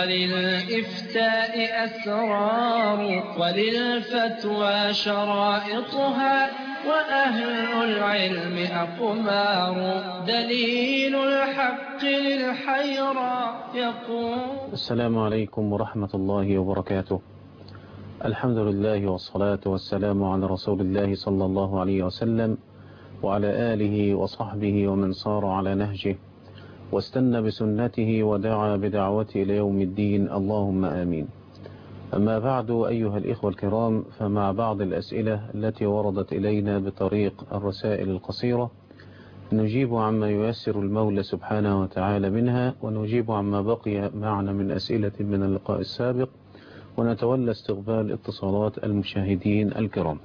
وللإفتاء أسرار وللفتوى شرائطها وأهل العلم أقمار دليل الحق للحيرى يقول السلام عليكم ورحمة الله وبركاته الحمد لله والصلاة والسلام على رسول الله صلى الله عليه وسلم وعلى آله وصحبه ومن صار على نهجه واستنى بسنته ودعا بدعوته إلى يوم الدين اللهم آمين أما بعد أيها الإخوة الكرام فمع بعض الأسئلة التي وردت إلينا بطريق الرسائل القصيرة نجيب عما ييسر المولى سبحانه وتعالى منها ونجيب عما بقي معنا من أسئلة من اللقاء السابق ونتولى استقبال اتصالات المشاهدين الكرام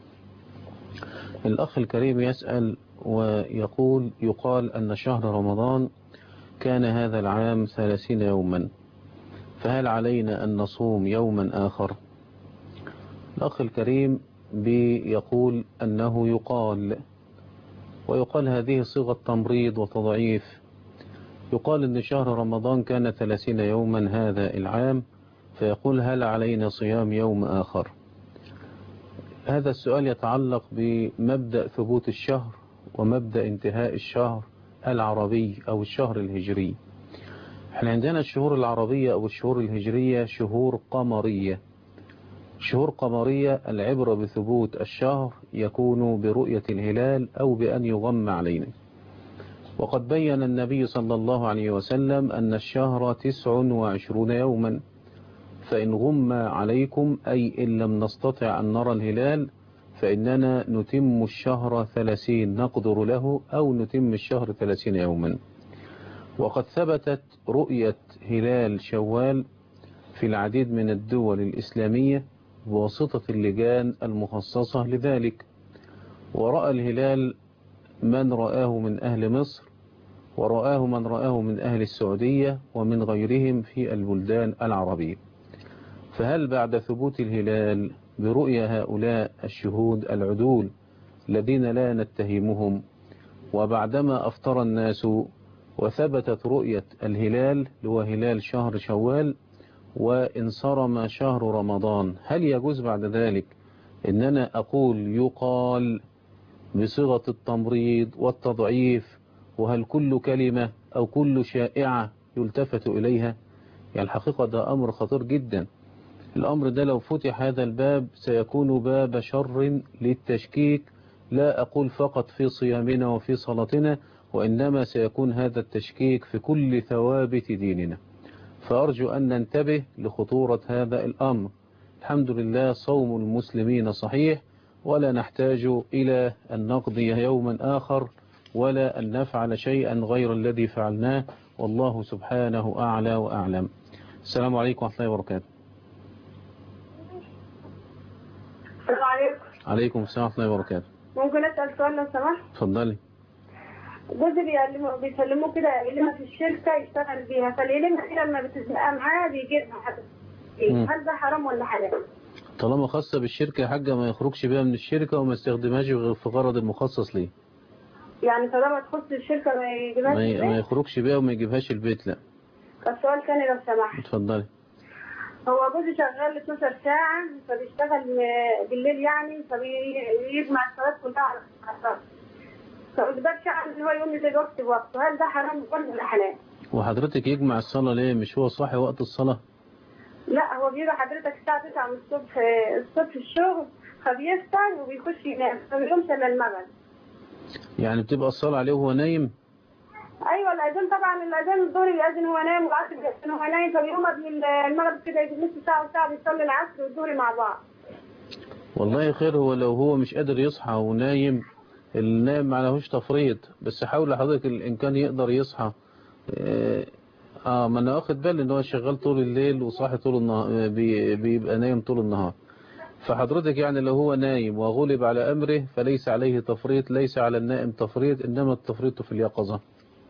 الأخ الكريم يسأل ويقول يقال أن شهر رمضان كان هذا العام ثلاثين يوما فهل علينا أن نصوم يوما آخر الأخ الكريم بيقول أنه يقال ويقال هذه صيغة تمريض وتضعيف يقال أن شهر رمضان كان ثلاثين يوما هذا العام فيقول هل علينا صيام يوم آخر هذا السؤال يتعلق بمبدأ ثبوت الشهر ومبدأ انتهاء الشهر العربي أو الشهر الهجري احنا عندنا الشهور العربية أو الشهور الهجرية شهور قمرية شهور قمرية العبرة بثبوت الشهر يكون برؤية الهلال أو بأن يغم علينا وقد بين النبي صلى الله عليه وسلم أن الشهر تسع وعشرون يوما فإن غم عليكم أي إن لم نستطع أن نرى الهلال فإننا نتم الشهر ثلاثين نقدر له أو نتم الشهر ثلاثين يوما وقد ثبتت رؤية هلال شوال في العديد من الدول الإسلامية بواسطة اللجان المخصصة لذلك ورأى الهلال من رآه من أهل مصر ورآه من رآه من أهل السعودية ومن غيرهم في البلدان العربية فهل بعد ثبوت الهلال برؤية هؤلاء الشهود العدول الذين لا نتهمهم وبعدما أفطر الناس وثبتت رؤية الهلال هو هلال شهر شوال وانصرم شهر رمضان هل يجوز بعد ذلك ان انا اقول يقال بصيغة التمريض والتضعيف وهل كل كلمة او كل شائعة يلتفت اليها يعني الحقيقة ده امر خطير جدا الامر ده لو فتح هذا الباب سيكون باب شر للتشكيك لا اقول فقط في صيامنا وفي صلاتنا وإنما سيكون هذا التشكيك في كل ثوابت ديننا فأرجو أن ننتبه لخطورة هذا الأمر الحمد لله صوم المسلمين صحيح ولا نحتاج إلى أن نقضي يوما آخر ولا أن نفعل شيئا غير الذي فعلناه والله سبحانه أعلى وأعلم السلام عليكم ورحمة الله وبركاته السلام عليكم عليكم السلام ورحمة الله وبركاته ممكن اسال سؤال لو سمحت اتفضلي جوزي بيعلمه بيسلموه كده يعلمها في الشركه يشتغل بيها فاليلمها كده لما بتزنقها معاه بيجيبها حد مم. هل ده حرام ولا حلال؟ طالما خاصة بالشركة يا حاجة ما يخرجش بها من الشركة وما يستخدمهاش غير في غرض المخصص ليه يعني طالما تخص الشركه ما يجيبهاش ما ي- ما البيت؟ يخرجش بها وما يجيبهاش البيت لا السؤال تاني لو سمحت اتفضلي هو جوزي شغال 12 ساعة فبيشتغل آه، بالليل يعني فبيجمع الصلاة كلها على الصلاة فما بيقدرش يعمل ان هو يقوم يزيد وقت بوقته هل ده حرام ولا حلال؟ وحضرتك يجمع الصلاة ليه مش هو صاحي وقت الصلاة لا هو بيجي حضرتك الساعة 9 من الصبح الصبح الشغل فبيفطر وبيخش ينام ما بيقومش الا المغرب يعني بتبقى الصلاة عليه وهو نايم ايوه الاذان طبعا الاذان الظهر بيأذن وهو نايم والعصر بيأذن وهو نايم فبيقوم قبل المغرب كده يجي نص ساعة وساعة بيصلي العصر والظهر مع بعض والله خير هو لو هو مش قادر يصحى ونايم النايم ما لهوش تفريط بس حاول حضرتك الامكان يقدر يصحى اه آه، ما انا واخد بالي ان هو شغال طول الليل وصاحي طول النهار بي- بيبقى نايم طول النهار فحضرتك يعني لو هو نايم وغلب على امره فليس عليه تفريط ليس على النائم تفريط انما التفريط في اليقظة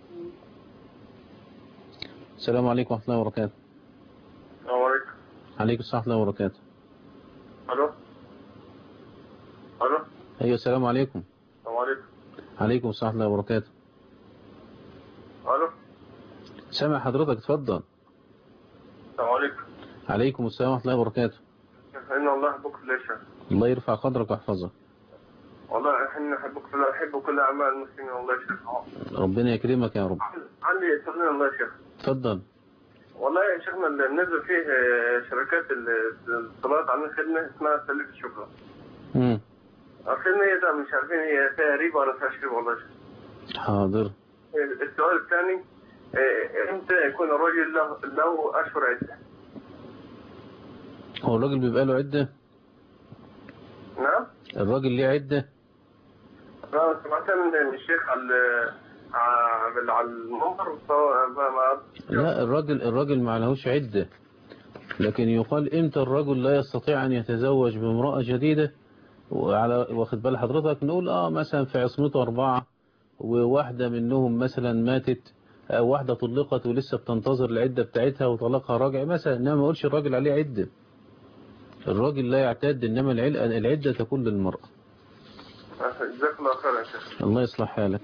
السلام عليكم ورحمة الله وبركاته السلام عليكم عليكم السلام ورحمة الله وبركاته الو الو ايوه السلام عليكم السلام عليكم عليكم السلام ورحمة الله وبركاته الو سامع حضرتك اتفضل السلام عليكم عليكم السلام ورحمة الله وبركاته شيخ إن الله يحبك في الله يا شيخ الله يرفع قدرك ويحفظك والله احنا نحبك في الله نحب كل أعمال المسلمين والله يا شيخ ربنا يكرمك يا رب عندي سؤالين الله يا شيخ اتفضل والله يا شيخنا اللي نزل فيه آه، شركات ال- الاتصالات عاملين خدمة اسمها سلة الشكرة مم. الخدمة هي ده مش عارفين هي فيها ريبة ولا فيهاش ريبة والله يا شيخ حاضر السؤال الثاني آه، امتى يكون الرجل له له اشهر عده؟ هو الراجل بيبقى له عدة نعم؟ الراجل ليه عدة انا سمعت من الشيخ على على على المنبر فهو- ما- ما- لا الراجل الراجل ما لهوش عدة لكن يقال امتى الرجل لا يستطيع ان يتزوج بامرأة جديدة وعلى واخد بال حضرتك نقول اه مثلا في عصمته اربعة وواحدة منهم مثلا ماتت او واحدة طلقت ولسه بتنتظر العدة بتاعتها وطلقها راجع مثلا انما ما اقولش الراجل عليه عدة الراجل لا يعتد انما العل- العدة تكون للمرأة جزاك الله خير يا شيخ الله يصلح حالك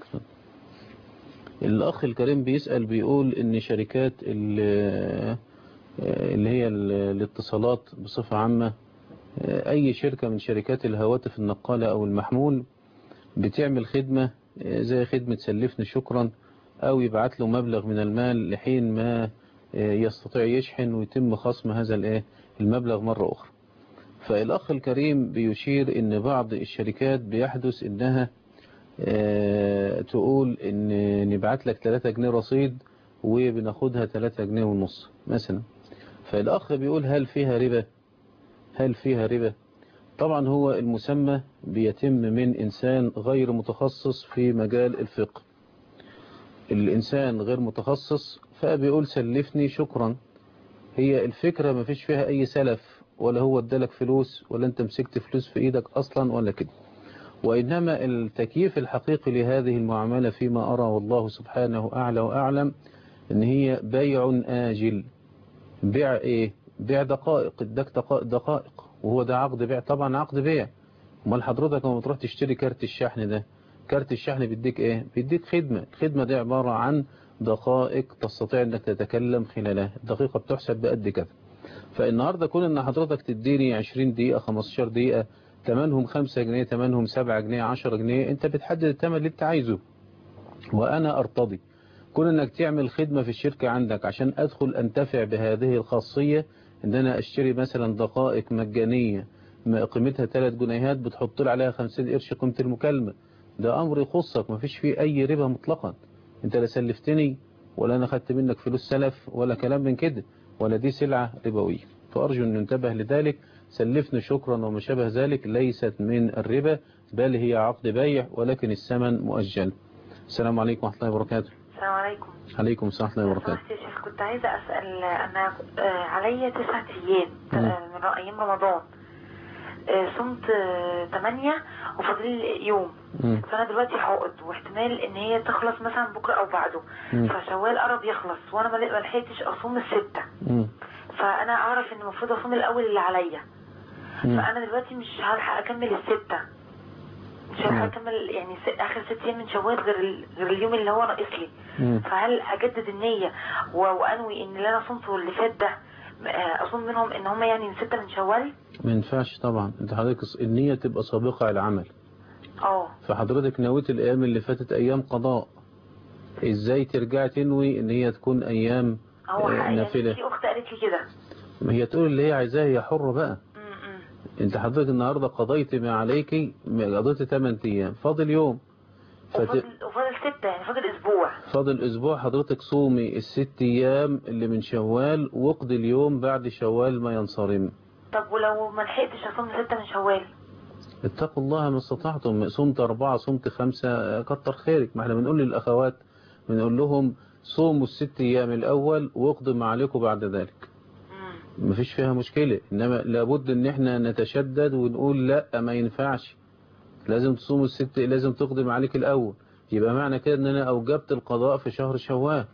الأخ الكريم بيسأل بيقول إن شركات ال- اللي هي ال- الاتصالات بصفة عامة أي شركة من شركات الهواتف النقالة أو المحمول بتعمل خدمة زي خدمة سلفني شكرا أو يبعت له مبلغ من المال لحين ما يستطيع يشحن ويتم خصم هذا الإيه المبلغ مرة أخرى فالأخ الكريم بيشير إن بعض الشركات بيحدث إنها آه، تقول إن نبعت لك 3 جنيه رصيد وبناخدها 3 جنيه ونص مثلا فالأخ بيقول هل فيها ربا هل فيها ربا طبعا هو المسمى بيتم من إنسان غير متخصص في مجال الفقه الإنسان غير متخصص فبيقول سلفني شكرا هي الفكرة ما فيش فيها أي سلف ولا هو ادالك فلوس ولا أنت مسكت فلوس في إيدك أصلا ولا كده وإنما التكييف الحقيقي لهذه المعاملة فيما أرى والله سبحانه أعلى وأعلم إن هي بيع آجل بيع إيه بيع دقائق اداك دقائق, دقائق وهو ده عقد بيع طبعا عقد بيع امال حضرتك لما تروح تشتري كارت الشحن ده كارت الشحن بيديك ايه بيديك خدمة الخدمة دي عبارة عن دقائق تستطيع انك تتكلم خلالها الدقيقة بتحسب بقد كده فالنهاردة كون ان حضرتك تديني 20 دقيقة 15 دقيقة تمنهم 5 جنيه تمنهم 7 جنيه 10 جنيه انت بتحدد الثمن اللي انت عايزه وانا ارتضي كون انك تعمل خدمة في الشركة عندك عشان ادخل انتفع بهذه الخاصية ان انا اشتري مثلا دقائق مجانية ما قيمتها 3 جنيهات بتحط لي عليها 50 قرش قيمة المكالمة ده امر يخصك مفيش فيه اي ربا مطلقا انت لا سلفتني ولا انا خدت منك فلوس سلف ولا كلام من كده ولا دي سلعة ربوية فارجو ان ننتبه لذلك سلفني شكرا وما شابه ذلك ليست من الربا بل هي عقد بيع ولكن الثمن مؤجل السلام عليكم ورحمة الله وبركاته السلام عليكم عليكم السلام ورحمة الله لو وبركاته سمحت يا شيخ كنت عايزة أسأل أنا آه، عليا تسعة أيام مم. آه، من أيام رمضان آه، صمت آه، تمانية وفاضل لي يوم مم. فأنا دلوقتي حائض واحتمال إن هي تخلص مثلا بكرة أو بعده مم. فشوال قرب يخلص وأنا ما ما لحقتش أصوم الستة مم. فأنا أعرف إن المفروض أصوم الأول اللي عليا مم. فأنا دلوقتي مش هلحق أكمل الستة مش هلحق مم. أكمل يعني س- آخر ست أيام من شوال غير ال- غير اليوم اللي هو ناقص لي مم. فهل اجدد النية و- وانوي ان اللي انا صمته اللي فات ده آه، اصوم منهم ان هم يعني من ستة من شوال ما ينفعش طبعا انت حضرتك النية تبقى سابقة على العمل اه فحضرتك نويت الايام اللي فاتت ايام قضاء ازاي ترجع تنوي ان هي تكون ايام هو آه، يعني نافلة في اخت قالت لي كده ما هي تقول اللي هي عايزاه هي حرة بقى م- م. انت حضرتك النهاردة قضيت ما عليك قضيت 8 ايام فاضل يوم فت... وفاضل وفاضل ستة يعني فاضل اسبوع فاضل اسبوع حضرتك صومي الست ايام اللي من شوال واقضي اليوم بعد شوال ما ينصرم طب ولو ما لحقتش اصوم ستة من شوال اتقوا الله ما استطعتم صمت أربعة صمت خمسة كتر خيرك ما احنا بنقول للأخوات بنقول لهم صوموا الست أيام الأول واقضوا ما عليكم بعد ذلك م. مفيش فيها مشكلة إنما لابد إن احنا نتشدد ونقول لا ما ينفعش لازم تصوم الست لازم تقضي ما عليك الأول يبقى معنى كده إن أنا أوجبت القضاء في شهر شوال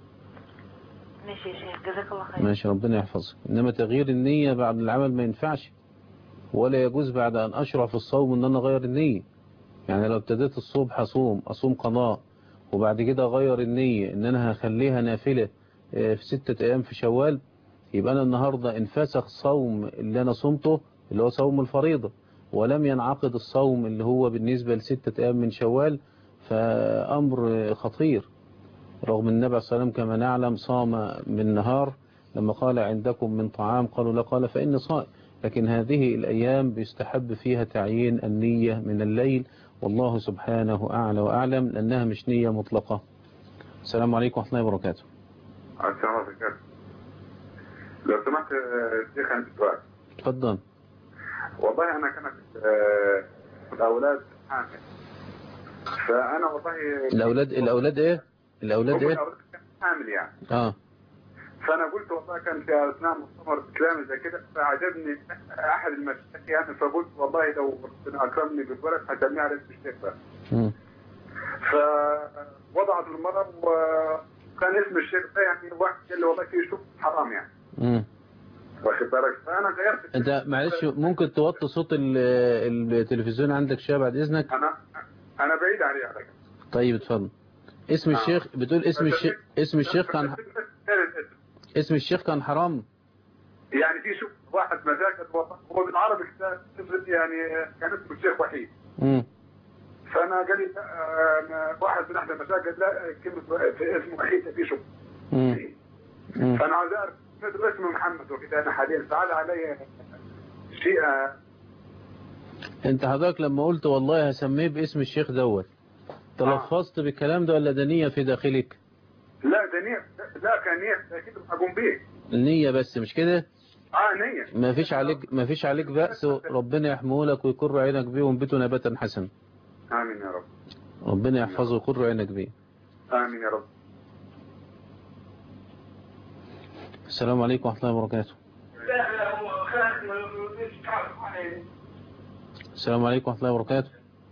ماشي يا شيخ جزاك الله خير ماشي ربنا يحفظك إنما تغيير النية بعد العمل ما ينفعش ولا يجوز بعد أن أشرع في الصوم إن أنا أغير النية يعني لو ابتديت الصبح أصوم أصوم قضاء وبعد كده أغير النية إن أنا هخليها نافلة آه، في ستة أيام في شوال يبقى أنا النهاردة انفسخ صوم اللي أنا صمته اللي هو صوم الفريضة ولم ينعقد الصوم اللي هو بالنسبة لستة أيام من شوال فأمر خطير رغم النبي عليه الصلاة والسلام كما نعلم صام من نهار لما قال عندكم من طعام قالوا لا قال فإني صائم لكن هذه الأيام بيستحب فيها تعيين النية من الليل والله سبحانه أعلى وأعلم لأنها مش نية مطلقة السلام عليكم ورحمة الله وبركاته السلام عليكم لو سمحت آه، شيخ عندي سؤال اتفضل والله انا كانت آه، الاولاد حامل فانا والله الأولاد الأولاد إيه الأولاد هم إيه الأولاد كانت حامل يعني آه فانا قلت والله كان في اثناء مؤتمر اسلامي زي كده فعجبني احد المشايخ يعني فقلت والله لو ربنا اكرمني بالولد هسميه على اسم الشيخ ده مم. فوضعت المرض وكان اسم الشيخ ده يعني واحد قال لي والله في شوف حرام يعني مم. واخد بالك فانا غيرت انت معلش ممكن توطي صوت ال- التلفزيون عندك شويه بعد اذنك انا انا بعيد عليه على كده طيب اتفضل اسم آه. الشيخ بتقول اسم الشيخ اسم الشيخ كان اسم الشيخ كان حرام يعني في شوف واحد مساجد والله هو بالعربي كتاب يعني كان اسمه الشيخ وحيد مم. فانا قال لي لا، آه، واحد من احد المساجد لا كلمه في اسمه وحيد في شوف مم. مم. فانا عاوز اعرف مثل اسمه محمد وكده انا حاليا تعال علي شيء آه، انت حضرتك لما قلت والله هسميه باسم الشيخ دوت تلفظت بالكلام ده ولا ده نية في داخلك لا ده نية لا كان نية اكيد هقوم بيه النية بس مش كده اه نية ما فيش عليك ما فيش عليك بأس ربنا يحميه لك ويقر عينك بيه وينبته نباتا حسنا امين يا رب ربنا يحفظه ويقر عينك بيه امين يا رب السلام عليكم ورحمة الله وبركاته السلام عليكم ورحمة الله وبركاته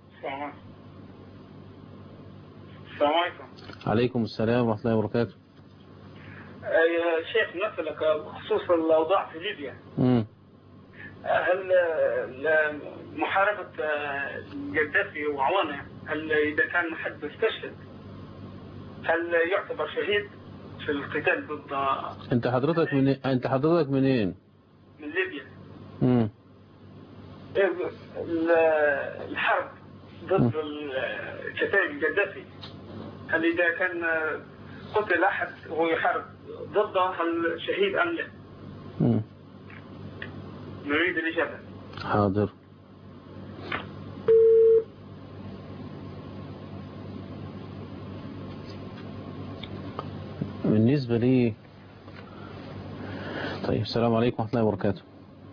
السلام عليكم عليكم السلام ورحمة الله وبركاته يا شيخ نسألك بخصوص الأوضاع في ليبيا مم. هل ال- محاربة القذافي وعوانه هل إذا كان حد استشهد هل يعتبر شهيد في القتال ضد انت حضرتك من انت حضرتك منين من ليبيا مم. ال- الحرب ضد ال- كتائب القذافي هل إذا كان قتل أحد وهو يحارب ضده هل شهيد أم لا؟ مم. نريد الإجابة حاضر بالنسبة لي طيب السلام عليكم ورحمة الله وبركاته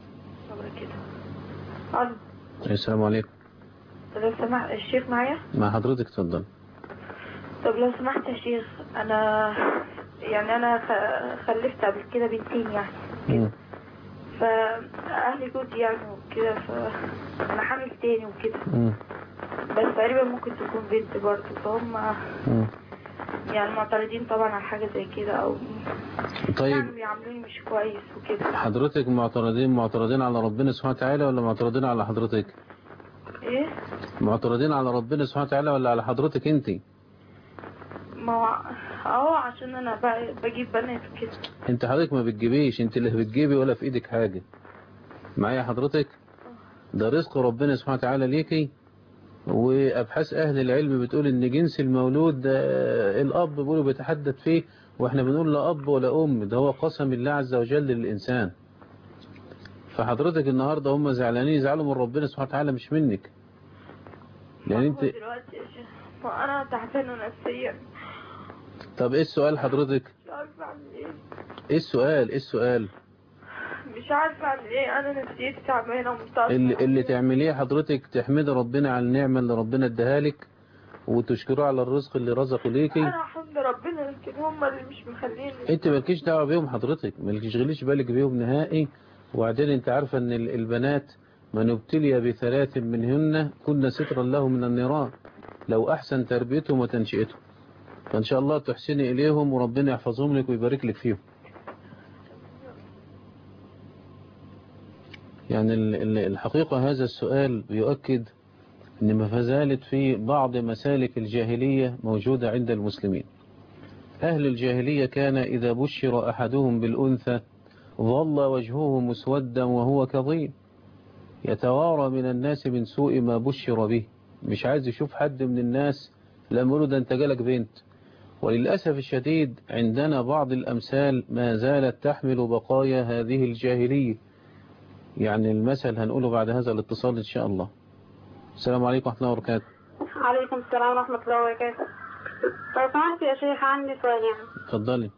الو السلام عليكم طب لو سمحت الشيخ معايا مع حضرتك اتفضل طب لو سمحت يا شيخ انا يعني انا خ- خلفت قبل كده بنتين يعني مم. فاهلي جوزي يعني وكده فانا حامل تاني وكده مم. بس تقريبا ممكن تكون بنت برضه فهم مم. يعني معترضين طبعا على حاجه زي كده او طيب يعني بيعاملوني مش كويس وكده حضرتك معترضين معترضين على ربنا سبحانه وتعالى ولا معترضين على حضرتك ايه معترضين على ربنا سبحانه وتعالى ولا على حضرتك انت ما هو اهو عشان انا ب- بجيب بنات وكده انت حضرتك ما بتجيبيش انت اللي بتجيبي ولا في ايدك حاجة معايا حضرتك ده رزق ربنا سبحانه وتعالى ليكي وابحاث اهل العلم بتقول ان جنس المولود ده الاب بيقولوا بيتحدث فيه واحنا بنقول لا اب ولا ام ده هو قسم الله عز وجل للانسان فحضرتك النهاردة هم زعلانين يزعلوا من ربنا سبحانه وتعالى مش منك لان انت هو دلوقتي يا شيخ ما انا تعبانه نفسيا طب ايه السؤال حضرتك مش عارفه اعمل ايه ايه السؤال ايه السؤال مش عارفه اعمل ايه انا نفسيتي تعبانه ومتأثرة اللي, اللي تعمليه حضرتك تحمد ربنا على النعمة اللي ربنا اداها لك وتشكره على الرزق اللي رزقه ليكي انا حمد ربنا لكن هم اللي مش مخليني انت مالكيش دعوه بيهم حضرتك ما تشغليش بالك بيهم نهائي وبعدين انت عارفه ان ال- البنات من ابتلي بثلاث منهن كن سترا له من النيران لو احسن تربيتهم وتنشئتهم فان شاء الله تحسني اليهم وربنا يحفظهم لك ويبارك لك فيهم يعني ال- ال- الحقيقة هذا السؤال بيؤكد ان ما زالت في بعض مسالك الجاهلية موجودة عند المسلمين أهل الجاهلية كان إذا بشر أحدهم بالأنثى ظل وجهه مسودا وهو كظيم يتوارى من الناس من سوء ما بشر به مش عايز يشوف حد من الناس لما يقولوا ده انت جالك بنت وللأسف الشديد عندنا بعض الأمثال ما زالت تحمل بقايا هذه الجاهلية يعني المثل هنقوله بعد هذا الاتصال إن شاء الله السلام عليكم ورحمة الله وبركاته عليكم السلام ورحمة الله وبركاته لو سمحت يا شيخ عندي سؤال يعني اتفضلي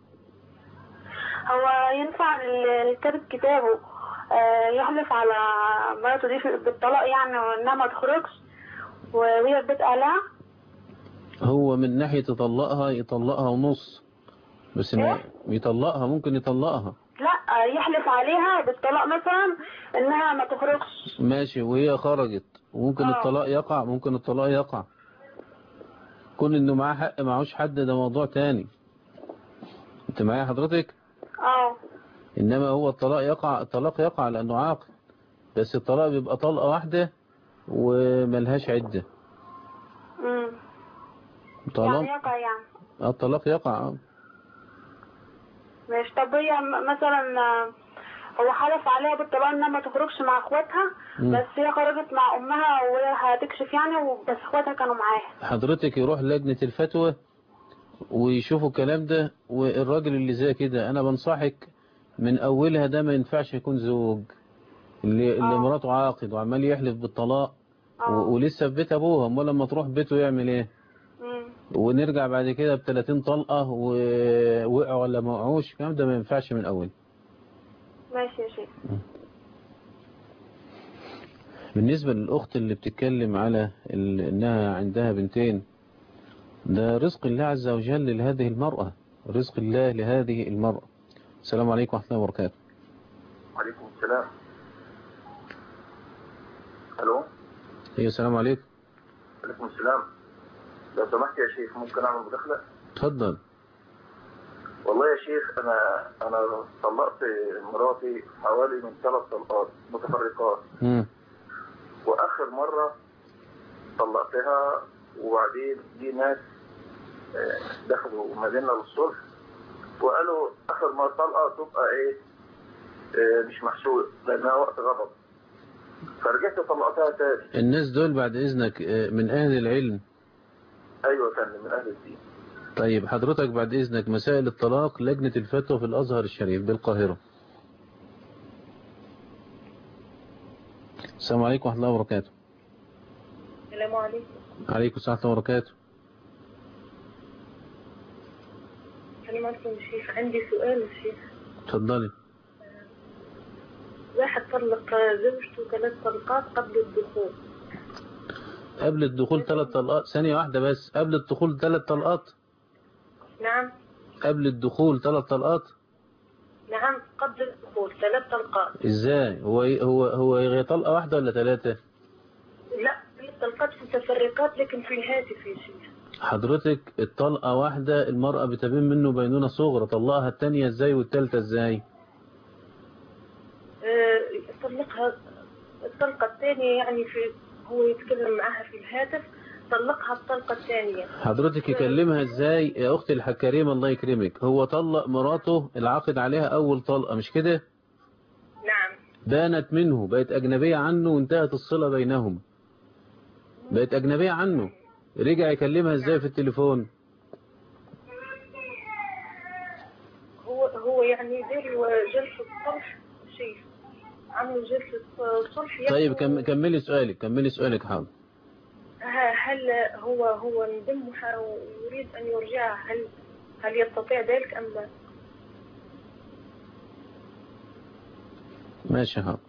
هو ينفع ال- الكاتب كتابه آه، يحلف على مراته دي في- بالطلاق يعني وانها ما تخرجش وهي في بيت اهلها هو من ناحية يطلقها يطلقها ونص بس ما يطلقها ممكن يطلقها لا يحلف عليها بالطلاق مثلا انها ما تخرجش ماشي وهي خرجت وممكن آه. الطلاق يقع ممكن الطلاق يقع كون انه معاه حق معهوش حد ده موضوع تاني انت معايا حضرتك اه انما هو الطلاق يقع الطلاق يقع لانه عاقل بس الطلاق بيبقى طلقة واحدة وملهاش عدة امم طالما يعني يقع يعني الطلاق يقع آه. ماشي طب هي م- مثلا آه، هو حلف عليها بالطلاق انها ما تخرجش مع اخواتها مم. بس هي خرجت مع امها وهي هتكشف يعني وبس اخواتها كانوا معاها حضرتك يروح لجنة الفتوى ويشوفوا الكلام ده والراجل اللي زي كده انا بنصحك من اولها ده ما ينفعش يكون زوج اللي, اللي آه. مراته عاقد وعمال يحلف بالطلاق و- اه ولسه في بيت ابوها امال لما تروح بيته يعمل ايه مم. ونرجع بعد كده ب 30 طلقه ووقعوا ولا ما وقعوش الكلام ده ما ينفعش من اول ماشي يا شيخ بالنسبة للأخت اللي بتتكلم على ال- إنها عندها بنتين ده رزق الله عز وجل لهذه المرأة رزق الله لهذه المرأة السلام عليكم ورحمة الله وبركاته وعليكم السلام الو أيوة السلام عليكم وعليكم السلام لو سمحت يا شيخ ممكن اعمل مداخله اتفضل والله يا شيخ انا انا طلقت مراتي حوالي من ثلاث طلقات متفرقات مم. واخر مره طلقتها وبعدين جه ناس آه، دخلوا مدينه للصلح وقالوا اخر ما طلقه تبقى ايه آه، مش محسوب لانها وقت غضب فرجعت طلقتها تاني الناس دول بعد إذنك آه، من أهل العلم ايوه يا فندم من اهل الدين طيب حضرتك بعد إذنك مسائل الطلاق لجنة الفتوى في الأزهر الشريف بالقاهرة السلام عليكم ورحمة الله وبركاته السلام عليكم عليكم السلام ورحمة الله وبركاته السلام عليكم يا شيخ عندي سؤال يا شيخ اتفضلي واحد طلق زوجته ثلاث طلقات قبل الدخول قبل الدخول ثلاث طلقات ثانية واحدة بس قبل الدخول ثلاث طلقات نعم قبل الدخول ثلاث طلقات نعم قبل الدخول ثلاث طلقات ازاي هو هو هو هي طلقة واحدة ولا ثلاثة لا ثلاث طلقات متفرقات لكن في الهاتف يا شيخ حضرتك الطلقة واحدة المرأة بتبين منه بينونة صغرى طلقها الثانية ازاي والثالثة ازاي آه، طلقها الطلقة الثانية يعني في هو يتكلم معها في الهاتف طلقها الطلقة الثانية حضرتك يكلمها ازاي يا اختي الكريمة الله يكرمك هو طلق مراته العقد عليها اول طلقة مش كده نعم بانت منه بقت اجنبية عنه وانتهت الصلة بينهم بقت اجنبية عنه رجع يكلمها ازاي في التليفون هو هو يعني دير جلسة صلح شيء عملوا جلسة صلح طيب يحكوا- كم- كملي سؤالك كملي سؤالك حاضر ه- هل هو هو ندمها ويريد أن يرجعها هل هل يستطيع ذلك أم لا؟ ماشي حاضر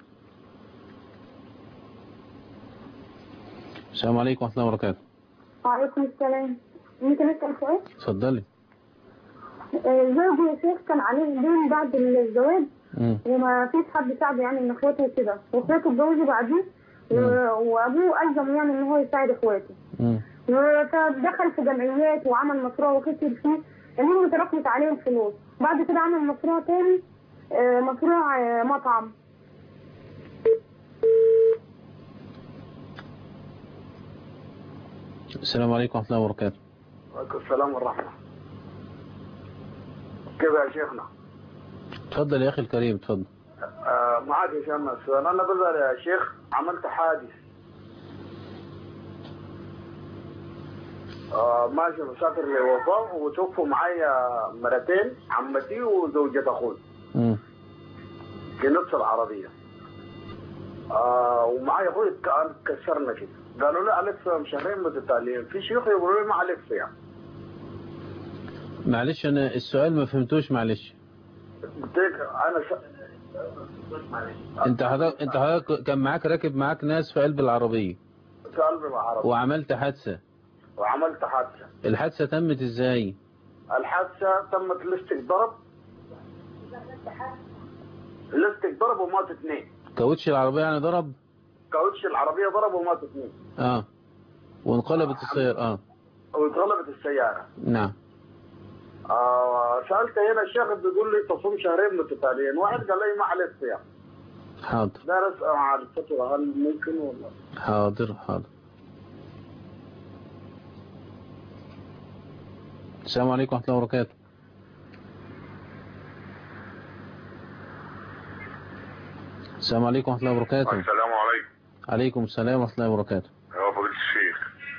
السلام عليكم ورحمة الله وبركاته وعليكم السلام ممكن أسأل سؤال؟ اتفضلي زوجي يا شيخ كان عليه دين بعد الزواج مم. وما فيش حد ساعده يعني من اخواته وكده واخواته اتجوزوا بعديه و- وابوه الزم يعني ان هو يساعد اخواته مم. فدخل في جمعيات وعمل مشروع وخسر فيه المهم تراكمت عليه الفلوس بعد كده عمل مشروع تاني آه، مشروع آه، مطعم السلام عليكم ورحمة الله وبركاته وعليكم السلام والرحمة كيف يا شيخنا اتفضل يا أخي الكريم اتفضل آه معاك يا شيخ السؤال انا بقدر يا شيخ عملت حادث آه ماشي مسافر لوفاء وتوفوا معايا مرتين عمتي وزوجة اخوي مم. في نفس العربية آه ومعايا اخوي كان كسرنا كده قالوا لي الف شهرين متتاليين في شيوخ يقولوا لي ما الف يعني معلش أنا السؤال ما فهمتوش معلش قلت لك انا ش... انت حضرتك انت حضرتك كان معاك راكب معاك ناس في قلب العربية في قلب العربية وعملت حادثة وعملت حادثة الحادثة تمت ازاي الحادثة تمت لستك ضرب لستك ضرب ومات اثنين كاوتش العربية يعني ضرب كاوتش العربية ضرب ومات اثنين اه وانقلبت السيارة اه واتغلبت السيارة نعم آه سألت هنا الشيخ بيقول لي تصوم شهرين متتاليين واحد قال لي ما عليك صيام حاضر دارس على الفتوى هل ممكن ولا حاضر حاضر السلام عليكم ورحمة الله وبركاته السلام عليكم ورحمة الله وبركاته السلام عليكم عليكم السلام ورحمة الله وبركاته يا فضيلة الشيخ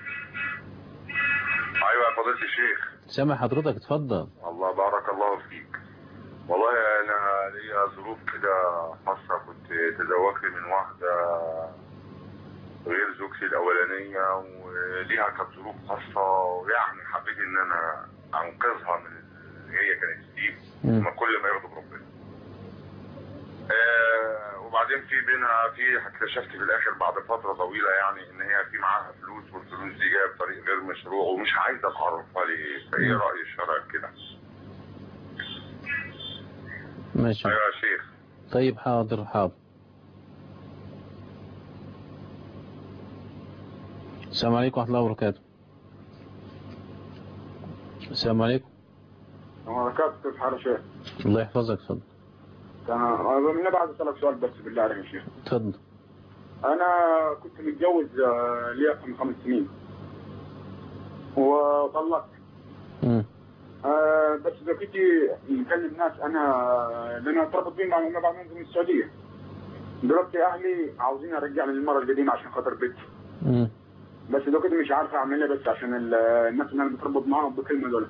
ايوه يا فضيلة الشيخ سامع حضرتك اتفضل الله بارك الله فيك والله انا ليا ظروف كده خاصة كنت تزوجت من واحدة غير زوجتي الاولانية وليها كانت ظروف خاصة ويعني حبيت ان انا انقذها من اللي هي كانت فيه مم. ما كل ما يغضب ربنا آه وبعدين في بينها في اكتشفت في الاخر بعد فتره طويله يعني ان هي في معاها فلوس والفلوس دي جايه بطريق غير مشروع ومش عايزه تعرفها لي فايه مم. راي الشرع كده ماشي ايوه يا شيخ طيب حاضر حاضر السلام عليكم ورحمة الله وبركاته السلام عليكم بركاته كيف حال يا شيخ؟ الله يحفظك اتفضل تمام من بعد اسالك سؤال بس بالله عليك يا شيخ اتفضل انا كنت متجوز آه، لي اكثر من خمس سنين وطلقت مم. آه بس دلوقتي مكلم ناس انا لان انا اتربط بيهم بعد ما بعد ما انزل من السعوديه دلوقتي اهلي عاوزين ارجعني للمره القديمه عشان خاطر بيتي مم. بس دلوقتي مش عارف اعمل ايه بس عشان ال- الناس اللي انا بتربط معاهم بكلمه دول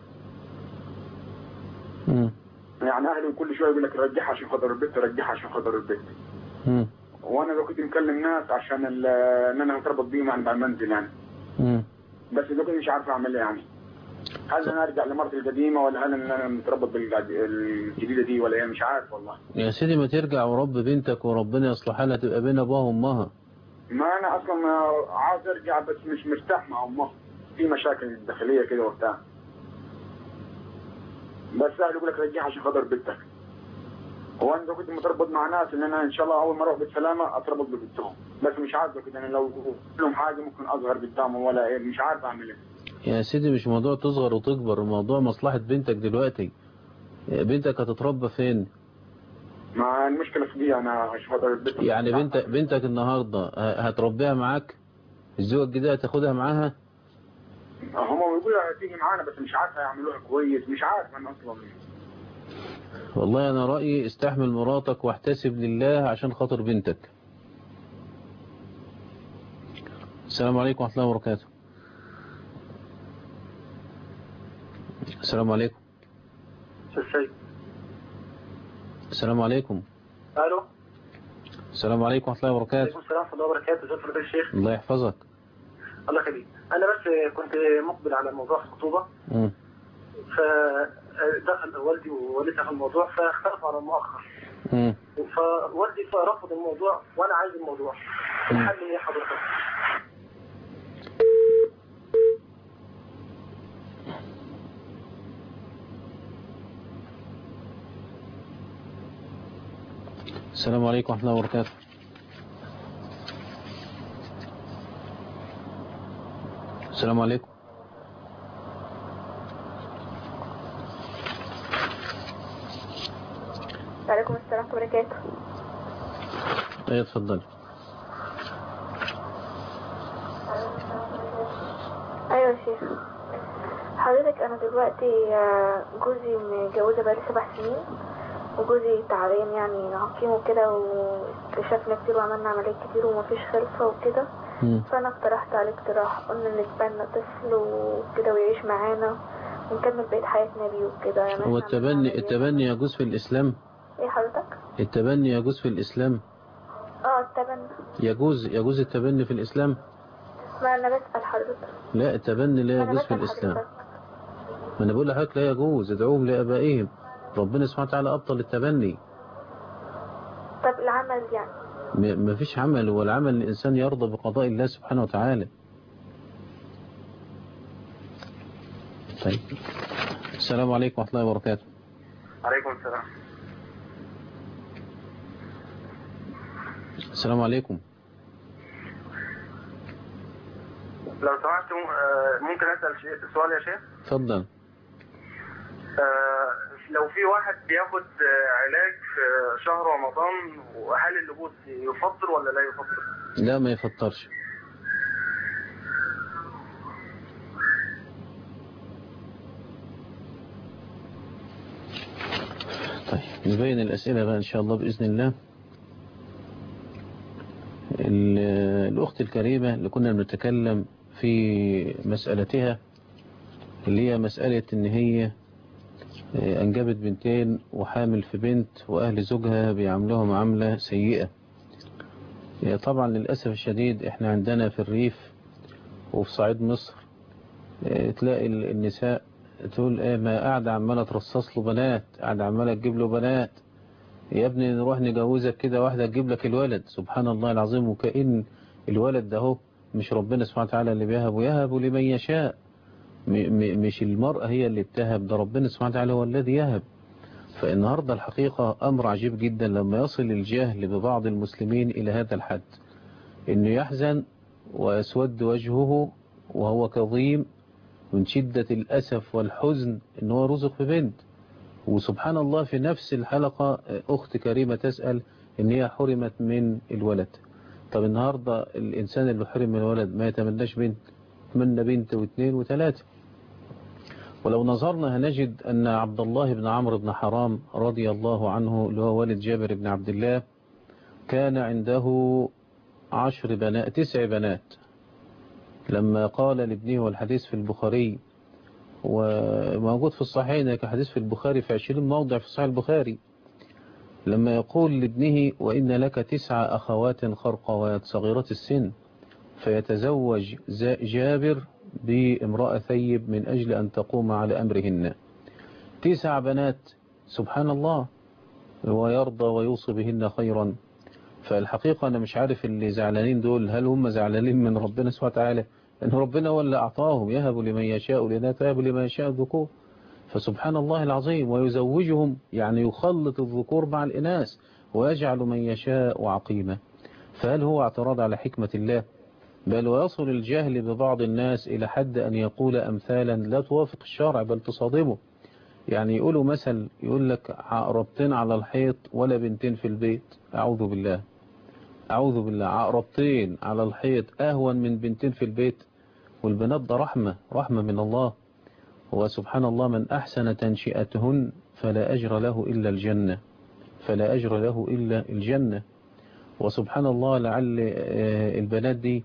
مم. يعني اهلي كل شويه يقول لك رجعها عشان خاطر البيت رجعها عشان خاطر البيت مم. وانا دلوقتي مكلم ناس عشان ال- ان انا متربط بيهم يعني بعد ما انزل يعني مم. بس دلوقتي مش عارف اعمل ايه يعني هل انا ارجع لمرتي القديمه ولا هل انا متربط بالجديده دي ولا ايه مش عارف والله يا سيدي ما ترجع ورب بنتك وربنا يصلح حالها تبقى بين ابوها وامها ما انا اصلا عاوز ارجع بس مش مرتاح مع امها في مشاكل داخليه كده وبتاع بس اهلي يقول لك رجعها عشان خاطر بنتك هو انا كنت متربط مع ناس ان انا ان شاء الله اول ما اروح بالسلامه اتربط ببنتهم بس مش عارف كده انا لو قلت لهم حاجه ممكن اصغر قدامهم ولا ايه مش عارف اعمل ايه يا سيدي مش موضوع تصغر وتكبر الموضوع مصلحة بنتك دلوقتي بنتك هتتربى فين ما المشكله في دي انا عشان خاطر البنت يعني بنت بنتك النهاردة ه- هتربيها معاك الزوجة الجديدة هتاخدها معاها هم بيقولوا هتيجي معانا بس مش عارف هيعملوها كويس مش عارف انا اصلا والله انا رأيي استحمل مراتك واحتسب لله عشان خاطر بنتك السلام عليكم ورحمة الله وبركاته السلام عليكم الشيء السلام عليكم الو السلام عليكم ورحمة الله وبركاته عليكم السلام ورحمه الله وبركاته ازيك فضيله الشيخ الله يحفظك الله يخليك انا بس كنت مقبل على موضوع الخطوبه مم. فدخل والدي ووالدتي في الموضوع فاختلفوا على المؤخر مم. فوالدي فرفض الموضوع وانا عايز الموضوع الحل ايه حضرتك؟ السلام عليكم ورحمة الله وبركاته السلام عليكم وعليكم السلام ورحمة الله وبركاته ايه اتفضل أيوة يا شيخ حضرتك أنا دلوقتي آه، جوزي متجوزة بقالي سبع سنين وجوزي تعبان يعني عقيم وكده واكتشفنا كتير وعملنا عمليات كتير ومفيش خلفة وكده مم. فأنا اقترحت عليه اقتراح قلنا نتبنى طفل وكده ويعيش معانا ونكمل بقية حياتنا بيه وكده يعني هو احنا التبني عملنا التبني يجوز في الإسلام ايه حضرتك؟ التبني يجوز في الإسلام اه التبنى يجوز يجوز التبني في الإسلام ما أنا بسأل حضرتك لا التبني لا ما أنا يجوز في بسأل الإسلام حضرتك. ما أنا بقول لحضرتك لا يجوز ادعوهم لآبائهم ربنا سبحانه وتعالى أبطل التبني طب العمل يعني م- ما فيش عمل هو العمل الإنسان يرضى بقضاء الله سبحانه وتعالى طيب السلام عليكم ورحمة الله وبركاته عليكم السلام السلام عليكم لو سمحت م- آه، ممكن اسال شيء سؤال يا شيخ اتفضل آه، لو في واحد بياخد آه، علاج في شهر رمضان وهل اللبوس يفطر ولا لا يفطر؟ لا ما يفطرش طيب نبين الأسئلة بقى إن شاء الله بإذن الله ال- الأخت الكريمة اللي كنا بنتكلم في مسألتها اللي هي مسألة إن هي آه، أنجبت بنتين وحامل في بنت وأهل زوجها بيعاملوها معاملة سيئة آه، طبعا للأسف الشديد إحنا عندنا في الريف وفي صعيد مصر آه، تلاقي ال- النساء تقول ايه ما قاعدة عمالة ترصص له بنات قاعدة عمالة تجيب له بنات يا ابني نروح نجوزك كده واحدة تجيب لك الولد سبحان الله العظيم وكأن الولد ده هو مش ربنا سبحانه وتعالى اللي بيهب ويهب لمن يشاء م- م- مش المرأة هي اللي بتهب ده ربنا سبحانه وتعالى هو الذي يهب فالنهاردة الحقيقة أمر عجيب جدا لما يصل الجهل ببعض المسلمين إلى هذا الحد إنه يحزن ويسود وجهه وهو كظيم من شدة الأسف والحزن إن هو رزق في بنت وسبحان الله في نفس الحلقة أخت كريمة تسأل إن هي حرمت من الولد طب النهاردة الإنسان اللي حرم من الولد ما يتمناش بنت يتمنى بنت واثنين وثلاثة ولو نظرنا هنجد أن عبد الله بن عمرو بن حرام رضي الله عنه اللي هو والد جابر بن عبد الله كان عنده عشر بنات تسع بنات لما قال لابنه والحديث في البخاري وموجود في الصحيحين كحديث في البخاري في عشرين موضع في صحيح البخاري لما يقول لابنه وإن لك تسع أخوات خرقوات صغيرة السن فيتزوج جابر بامرأة ثيب من أجل أن تقوم على أمرهن تسع بنات سبحان الله ويرضى ويوصي بهن خيرا فالحقيقة أنا مش عارف اللي زعلانين دول هل هم زعلانين من ربنا سبحانه وتعالى لأن ربنا هو اللي أعطاهم يهب لمن يشاء لنا يهب لمن يشاء الذكور فسبحان الله العظيم ويزوجهم يعني يخلط الذكور مع الإناث ويجعل من يشاء عقيما فهل هو اعتراض على حكمة الله بل ويصل الجهل ببعض الناس إلى حد أن يقول أمثالا لا توافق الشرع بل تصادمه يعني يقولوا مثل يقول لك عقربتين على الحيط ولا بنتين في البيت أعوذ بالله أعوذ بالله عقربتين على الحيط أهون من بنتين في البيت والبنات ده رحمة رحمة من الله وسبحان الله من أحسن تنشئتهن فلا أجر له إلا الجنة فلا أجر له إلا الجنة وسبحان الله لعل البنات دي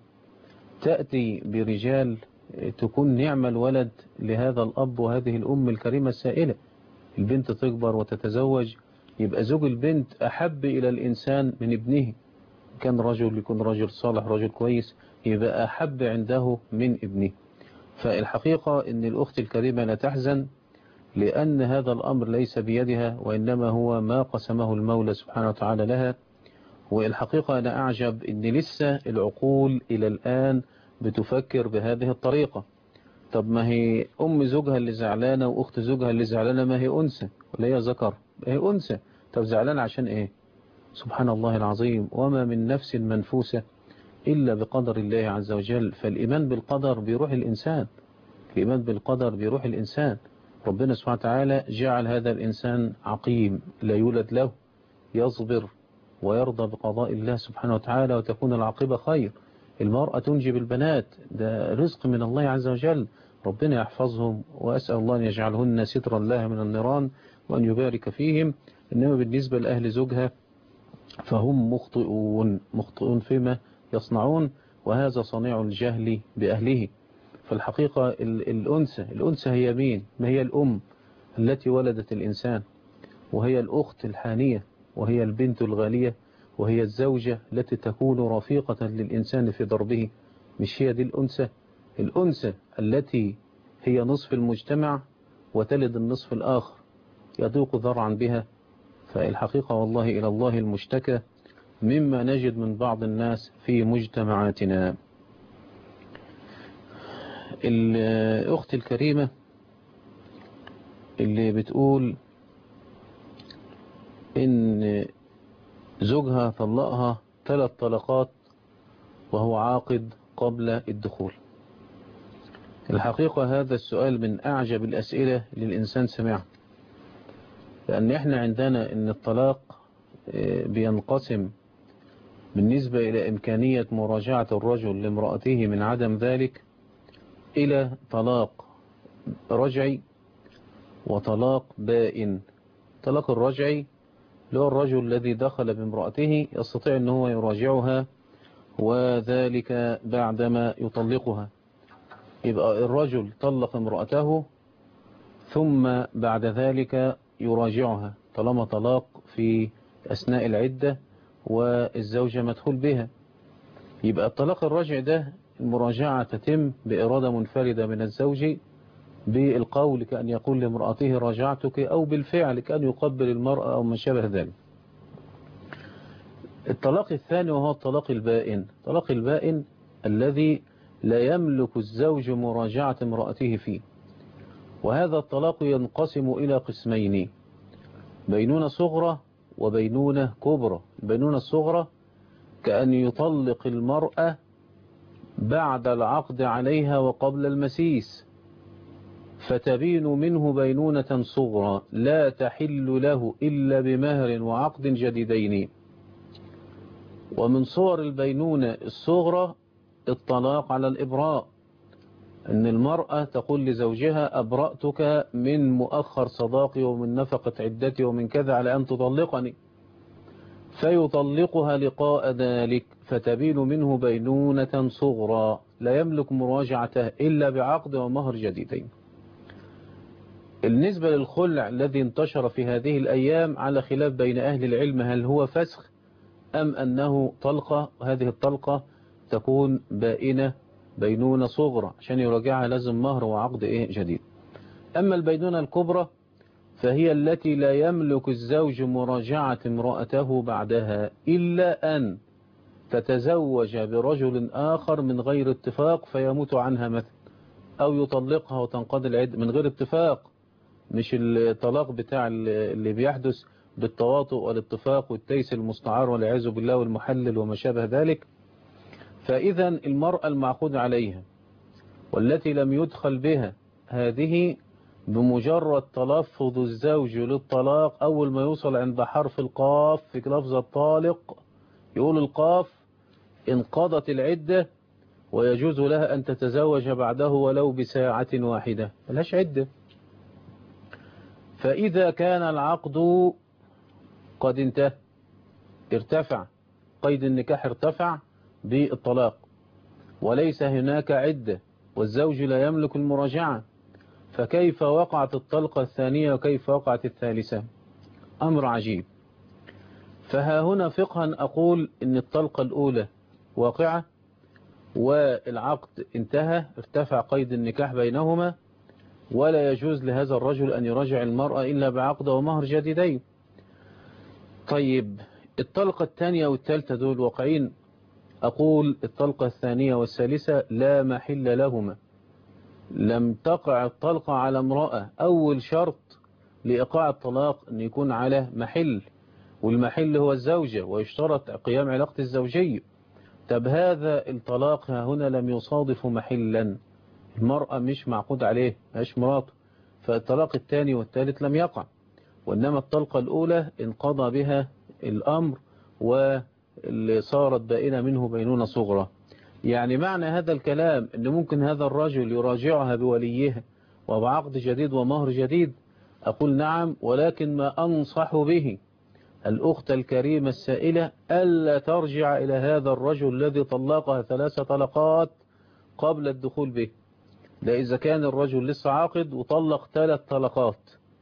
تأتي برجال تكون نعم الولد لهذا الأب وهذه الأم الكريمة السائلة البنت تكبر وتتزوج يبقى زوج البنت أحب إلى الإنسان من ابنه كان رجل يكون رجل صالح رجل كويس يبقى أحب عنده من ابنه فالحقيقة أن الأخت الكريمة لا تحزن لأن هذا الأمر ليس بيدها وإنما هو ما قسمه المولى سبحانه وتعالى لها والحقيقة أنا أعجب أن لسه العقول إلى الآن بتفكر بهذه الطريقة طب ما هي أم زوجها اللي زعلانة وأخت زوجها اللي زعلانة ما هي أنثى ولا هي ذكر هي أنثى طب زعلانة عشان إيه سبحان الله العظيم وما من نفس منفوسة إلا بقدر الله عز وجل فالإيمان بالقدر بيروح الإنسان الإيمان بالقدر بيروح الإنسان ربنا سبحانه وتعالى جعل هذا الإنسان عقيم لا يولد له يصبر ويرضى بقضاء الله سبحانه وتعالى وتكون العاقبة خير المرأة تنجب البنات ده رزق من الله عز وجل ربنا يحفظهم وأسأل الله أن يجعلهن سترا لها من النيران وأن يبارك فيهم إنما بالنسبة لأهل زوجها فهم مخطئون مخطئون فيما يصنعون وهذا صنيع الجهل بأهله فالحقيقة الأنثى الأنثى هي مين ما هي الأم التي ولدت الإنسان وهي الأخت الحانية وهي البنت الغالية وهي الزوجة التي تكون رفيقة للإنسان في ضربه مش هي دي الأنثى الأنثى التي هي نصف المجتمع وتلد النصف الآخر يضيق ذرعا بها فالحقيقة والله إلى الله المشتكى مما نجد من بعض الناس في مجتمعاتنا الأخت الكريمة اللي بتقول إن زوجها طلقها ثلاث طلقات وهو عاقد قبل الدخول الحقيقة هذا السؤال من أعجب الأسئلة للإنسان سمعه لأن إحنا عندنا إن الطلاق بينقسم بالنسبة إلى إمكانية مراجعة الرجل لامرأته من عدم ذلك إلى طلاق رجعي وطلاق بائن طلاق الرجعي اللي هو الرجل الذي دخل بامرأته يستطيع أن هو يراجعها وذلك بعدما يطلقها يبقى الرجل طلق امرأته ثم بعد ذلك يراجعها طالما طلاق في أثناء العدة والزوجة مدخول بها يبقى الطلاق الراجع ده المراجعة تتم بإرادة منفردة من الزوج بالقول كأن يقول لامرأته راجعتك أو بالفعل كأن يقبل المرأة أو ما شابه ذلك الطلاق الثاني وهو الطلاق البائن الطلاق البائن الذي لا يملك الزوج مراجعة امرأته فيه وهذا الطلاق ينقسم إلى قسمين بينونة صغرى وبينونة كبرى البينونة الصغرى كأن يطلق المرأة بعد العقد عليها وقبل المسيس فتبين منه بينونة صغرى لا تحل له إلا بمهر وعقد جديدين ومن صور البينونة الصغرى الطلاق على الإبراء أن المرأة تقول لزوجها أبرأتك من مؤخر صداقي ومن نفقة عدتي ومن كذا على أن تطلقني فيطلقها لقاء ذلك فتبين منه بينونة صغرى لا يملك مراجعته إلا بعقد ومهر جديدين النسبة للخلع الذي انتشر في هذه الأيام على خلاف بين أهل العلم هل هو فسخ أم أنه طلقة وهذه الطلقة تكون بائنة بينونة صغرى عشان يراجعها لازم مهر وعقد إيه جديد أما البينونة الكبرى فهي التي لا يملك الزوج مراجعة امرأته بعدها إلا أن تتزوج برجل آخر من غير اتفاق فيموت عنها مثلا أو يطلقها وتنقضي العد من غير اتفاق مش الطلاق بتاع اللي بيحدث بالتواطؤ والاتفاق والتيس المستعار والعياذ بالله والمحلل وما شابه ذلك فإذا المرأة المعقود عليها والتي لم يدخل بها هذه بمجرد تلفظ الزوج للطلاق أول ما يوصل عند حرف القاف في لفظ الطالق يقول القاف انقضت العدة ويجوز لها أن تتزوج بعده ولو بساعة واحدة ملهاش عدة فإذا كان العقد قد انتهى ارتفع قيد النكاح ارتفع بالطلاق وليس هناك عدة والزوج لا يملك المراجعة فكيف وقعت الطلقة الثانية وكيف وقعت الثالثة أمر عجيب فها هنا فقها أقول إن الطلقة الأولى واقعة والعقد انتهى ارتفع قيد النكاح بينهما ولا يجوز لهذا الرجل أن يراجع المرأة إلا بعقد ومهر جديدين طيب الطلقة الثانية والثالثة دول واقعين أقول الطلقة الثانية والثالثة لا محل لهما لم تقع الطلقة على امرأة أول شرط لإيقاع الطلاق أن يكون على محل والمحل هو الزوجة ويشترط قيام علاقة الزوجية طب هذا الطلاق هنا لم يصادف محلا المرأة مش معقود عليه مش مراته فالطلاق الثاني والثالث لم يقع وإنما الطلقة الأولى انقضى بها الأمر واللي صارت بائنة منه بينونة صغرى يعني معنى هذا الكلام أن ممكن هذا الرجل يراجعها بوليها وبعقد جديد ومهر جديد أقول نعم ولكن ما أنصح به الأخت الكريمة السائلة ألا ترجع إلى هذا الرجل الذي طلقها ثلاث طلقات قبل الدخول به ده إذا كان الرجل لسه عاقد وطلق ثلاث طلقات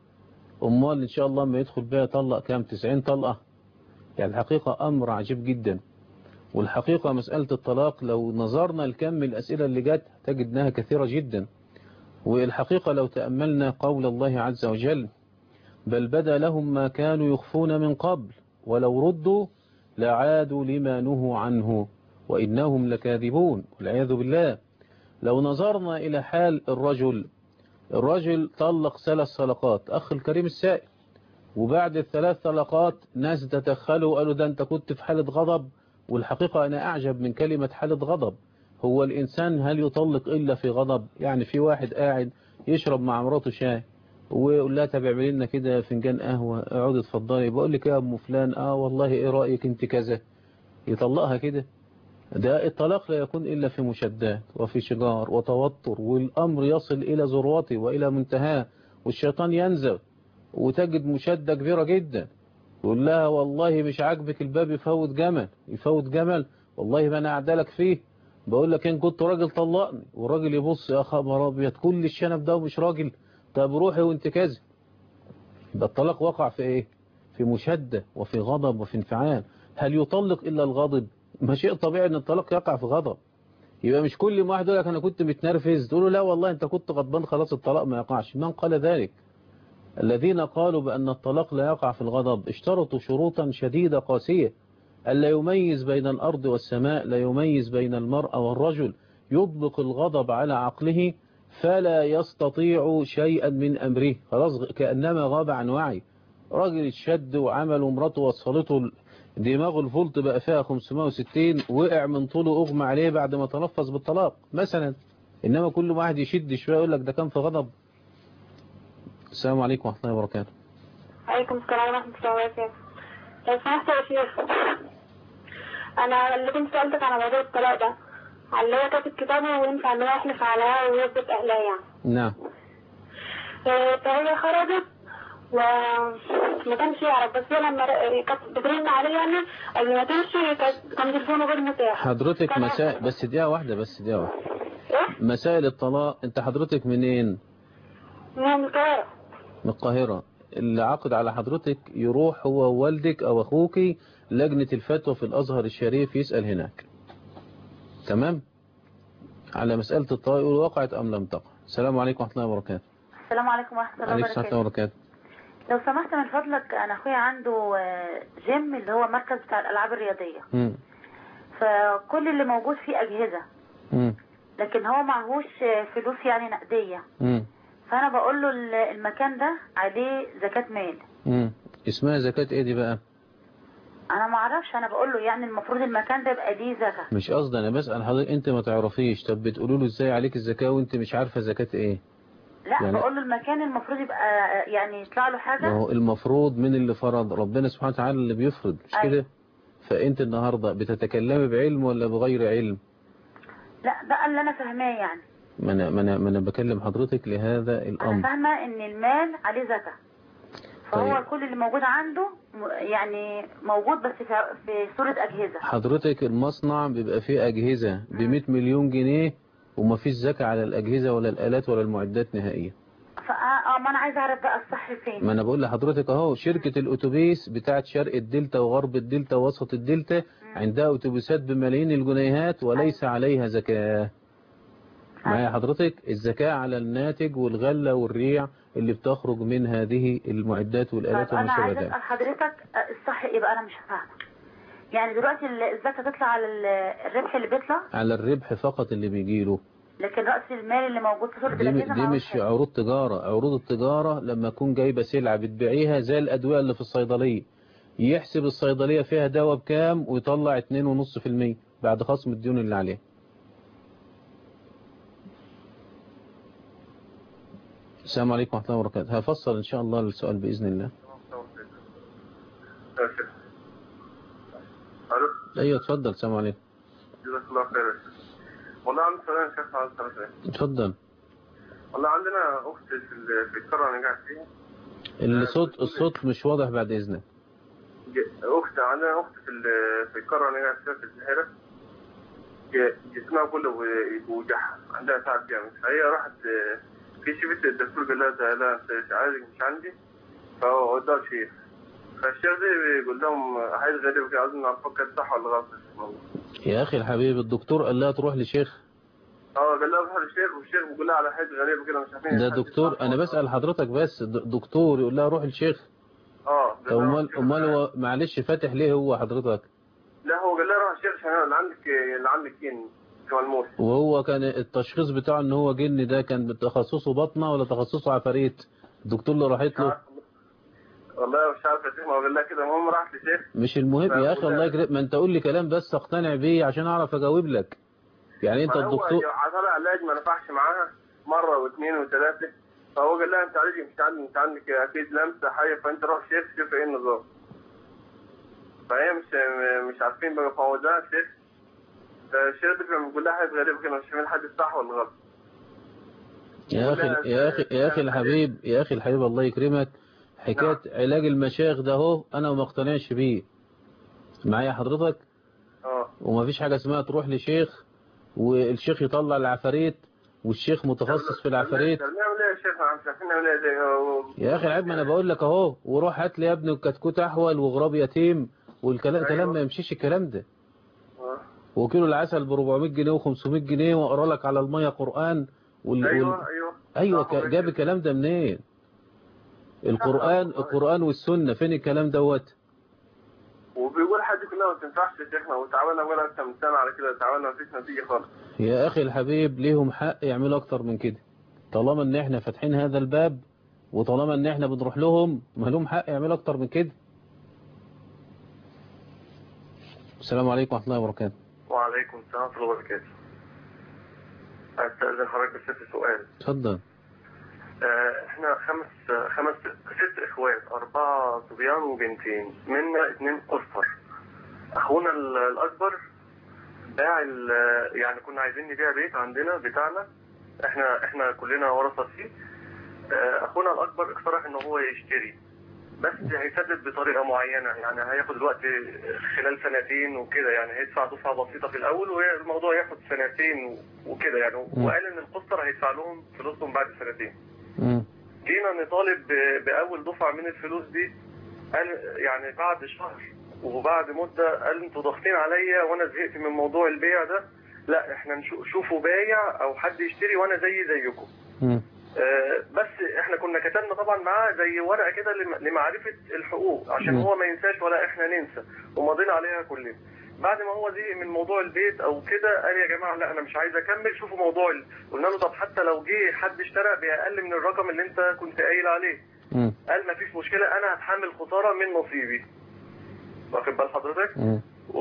أمال إن شاء الله ما يدخل بها يطلق كام تسعين طلقة يعني الحقيقة أمر عجيب جدا والحقيقة مسألة الطلاق لو نظرنا لكم الأسئلة اللي جت تجد أنها كثيرة جدا والحقيقة لو تأملنا قول الله عز وجل بل بدا لهم ما كانوا يخفون من قبل ولو ردوا لعادوا لما نهوا عنه وإنهم لكاذبون والعياذ بالله لو نظرنا إلى حال الرجل الرجل طلق ثلاث طلقات أخ الكريم السائل وبعد الثلاث طلقات ناس تدخلوا وقالوا ده أنت كنت في حالة غضب والحقيقة أنا أعجب من كلمة حالة غضب هو الإنسان هل يطلق إلا في غضب يعني في واحد قاعد يشرب مع مراته شاي ويقول لها طب اعملي لنا كده فنجان قهوة اقعدي اتفضلي بقول لك يا ام فلان اه والله ايه رأيك انت كذا يطلقها كده ده الطلاق لا يكون إلا في مشدات وفي شجار وتوتر والأمر يصل إلى ذروته وإلى منتهاه والشيطان ينزل وتجد مشدة كبيرة جدا يقول لها والله مش عاجبك الباب يفوت جمل يفوت جمل والله ما انا اعدلك فيه بقول لك ان كنت راجل طلقني والراجل يبص يا خبر ابيض كل الشنب ده ومش راجل طب روحي وانت كذا يبقى الطلاق وقع في ايه في مشدة وفي غضب وفي انفعال هل يطلق الا الغضب ما شيء طبيعي ان الطلاق يقع في غضب يبقى مش كل ما واحد يقول لك انا كنت متنرفز تقول له لا والله انت كنت غضبان خلاص الطلاق ما يقعش من قال ذلك الذين قالوا بأن الطلاق لا يقع في الغضب اشترطوا شروطا شديدة قاسية ألا يميز بين الأرض والسماء لا يميز بين المرأة والرجل يطبق الغضب على عقله فلا يستطيع شيئا من أمره خلاص كأنما غاب عن وعي راجل اتشد وعمل ومراته وصلته دماغه الفولت بقى فيها 560 وقع من طوله أغمى عليه بعد ما تلفظ بالطلاق مثلا إنما كل واحد يشد شوية يقول لك ده كان في غضب السلام عليكم ورحمة الله وبركاته عليكم السلام ورحمة الله وبركاته لو سمحت يا شيخ أنا اللي كنت سألتك على موضوع الطلاق ده على اللي هو كاتب كتابه وينفع إن هو يحلف عليها ويثبت أهلها يعني نعم آه، فهي خرجت وما كانش يعرف بس هي لما ر- كانت بترن عليه يعني قبل ما تمشي كانت- كان تليفونه غير متاح حضرتك كان- مسائل بس دقيقة واحدة بس دقيقة واحدة إيه؟ مسائل الطلاق انت حضرتك منين من القاهرة من القاهرة اللي عقد على حضرتك يروح هو ووالدك او اخوك لجنة الفتوى في الازهر الشريف يسأل هناك تمام على مسألة الطلاق يقول وقعت ام لم تقع السلام عليكم ورحمة الله وبركاته السلام عليكم ورحمة الله عليكم السلام وبركاته وبركاته لو سمحت من فضلك أنا أخويا عنده آه، جيم اللي هو مركز بتاع الألعاب الرياضية مم. فكل اللي موجود فيه أجهزة مم. لكن هو معهوش آه، فلوس يعني نقدية مم. فأنا بقول له ال- المكان ده عليه زكاة مال مم. اسمها زكاة ايه دي بقى أنا ما أعرفش أنا بقول له يعني المفروض المكان ده يبقى ليه زكاة مش قصدي انا بسأل حضرتك انت ما تعرفيش طب بتقولوا له ازاي عليك الزكاة وانت مش عارفة زكاة ايه لا يعني- بقول له المكان المفروض يبقى آه، يعني يطلع له ما حاجة هو المفروض من اللي فرض ربنا سبحانه وتعالى اللي بيفرض مش أيوة. كده فانت النهاردة بتتكلمي بعلم ولا بغير علم لا ده اللي أنا فاهماه يعني ما انا ما انا ما انا بكلم حضرتك لهذا أنا الامر فاهمة إن المال عليه زكاة فهو طيب. كل اللي موجود عنده م- يعني موجود بس في في صورة أجهزة حضرتك المصنع بيبقى فيه اجهزة ب 100 مليون جنيه وما فيش زكاة على الاجهزة ولا الالات ولا المعدات نهائيا فا اه ما انا عايزه اعرف بقى الصح فين ما انا بقول لحضرتك اهو شركة الاتوبيس بتاعت شرق الدلتا وغرب الدلتا ووسط الدلتا عندها اتوبيسات بملايين الجنيهات وليس عليها زكاة معايا حضرتك الزكاة على الناتج والغلة والريع اللي بتخرج من هذه المعدات والآلات طيب انا عايزه والمشابهات اسال حضرتك آه، الصح ايه بقى انا مش فاهمه يعني دلوقتي ال- الزكاه تطلع على ال- الربح اللي بيطلع على الربح فقط اللي بيجيله لكن راس المال اللي موجود في صوره دي, الاجهزه دي معهوش مش حاجة. عروض تجارة عروض التجارة لما تكون جايبة سلعة بتبيعيها زي الأدوية اللي في الصيدلية يحسب الصيدلية فيها دواء بكام ويطلع 2.5% بعد خصم الديون اللي عليه السلام عليكم ورحمة الله وبركاته هفصل إن شاء الله السؤال بإذن الله الو أيوة اتفضل السلام عليكم جزاك الله خير يا شيخ. والله عندي سؤال يا شيخ عايز اسالك عليه. اتفضل والله عندنا اخت في ال- في القريه اللي أنا قاعد فيها الصوت الصوت مش واضح بعد إذنك ج- اخت عندنا اخت في ال- في القاره اللي هنا في البحيره ج- جسمها كله بي- بيوجعها عندها تعب جامد فهي راحت آه، في شفت الدكتور قال لها ده لا انت عايزك مش عندي فهو وداها شيخ فالشيخ ده بيقول لهم حاجه غريبه كده عايزين نعرف كده صح ولا غلط يا أخي الحبيب الدكتور قال لها تروح لشيخ اه قال لها روح للشيخ والشيخ بيقول لها على حاجه غريبه كده مش عارفين ده الحاجة دكتور صح أنا ولا بسأل حضرتك بس د- دكتور يقول لها روح لشيخ اه قال طب لها روح أمال للشيخ. أمال هو معلش فاتح ليه هو حضرتك لا هو قال لها روح الشيخ عشان اللي عندك اللي عندك جن كملموس وهو كان التشخيص بتاعه ان هو جن ده كان تخصصه بطنه ولا تخصصه عفاريت الدكتور اللي راحت له والله مش عارف يا شيخ ما هو قال لها كده المهم راحت للشيخ مش المهم يا اخي الله يكرمك ما انت قول لي كلام بس اقتنع بيه عشان اعرف اجاوب لك يعني انت ما هو الدكتور عطلها علاج ما نفعش معاها مره واثنين وثلاثه فهو قال لها انت علاجك مش عندك انت عندك اكيد لمسه حاجه فانت روح شيخ شوف ايه النظام فهي مش مش عارفين بقى فهو ده شيخ فالشيخ ده كان بيقول لها حاجه غريبه كده مش فاهمين حد الصح ولا غلط يا اخي يا اخي يا اخي الحبيب يا اخي الحبيب الله يكرمك حكايه علاج المشايخ ده اهو انا ما اقتنعش بيه معايا حضرتك اه وما فيش حاجه اسمها تروح لشيخ والشيخ يطلع العفاريت والشيخ متخصص في العفاريت طب نعمل ايه يا شيخ ما مش عارفين نعمل ايه زي يا اخي العيب ما انا بقول لك اهو وروح هات لي يا ابني كتكوت احول وغراب يتيم والكلام أيوة. كلام ما يمشيش الكلام ده آه. وكيلو العسل ب 400 جنيه و500 جنيه واقرا لك على الميه قران وال... ايوه وال... ايوه ايوه صح، ك- جاب الكلام ده منين القران القران والسنه فين الكلام دوت وبيقول حاجه كلها ما تنفعش يا شيخنا وتعبنا بقى اكتر من سنه على كده تعبنا مفيش نتيجه خالص يا اخي الحبيب ليهم حق يعملوا اكتر من كده طالما ان احنا فاتحين هذا الباب وطالما ان احنا بنروح لهم ما لهم حق يعملوا اكتر من كده السلام عليكم ورحمه الله وبركاته وعليكم السلام ورحمه الله وبركاته استاذن حضرتك بس في سؤال اتفضل آه، احنا خمس خمس ست اخوات اربعه صبيان وبنتين منا اتنين اسر اخونا ال- الاكبر باع ال- يعني كنا عايزين نبيع بيت عندنا بتاعنا احنا احنا كلنا ورثه فيه آه، اخونا الاكبر اقترح ان هو يشتري بس هيسدد بطريقه معينه يعني هياخد الوقت خلال سنتين وكده يعني هيدفع دفعه بسيطه في الاول والموضوع ياخد سنتين و- وكده يعني مم. وقال ان القسطر هيدفع لهم فلوسهم بعد سنتين مم. جينا نطالب ب- باول دفعه من الفلوس دي قال يعني بعد شهر وبعد مده قال انتوا ضاغطين عليا وانا زهقت من موضوع البيع ده لا احنا نشوف شوفوا بايع او حد يشتري وانا زي زيكم مم. آه، بس احنا كنا كتبنا طبعا معاه زي ورقه كده لم- لمعرفه الحقوق عشان مم. هو ما ينساش ولا احنا ننسى ومضينا عليها كلنا بعد ما هو زهق من موضوع البيت او كده قال يا جماعه لا انا مش عايز اكمل شوفوا موضوع ال... قلنا له طب حتى لو جه حد اشترى باقل من الرقم اللي انت كنت قايل عليه مم. قال ما فيش مشكله انا هتحمل خساره من نصيبي واخد بال حضرتك مم.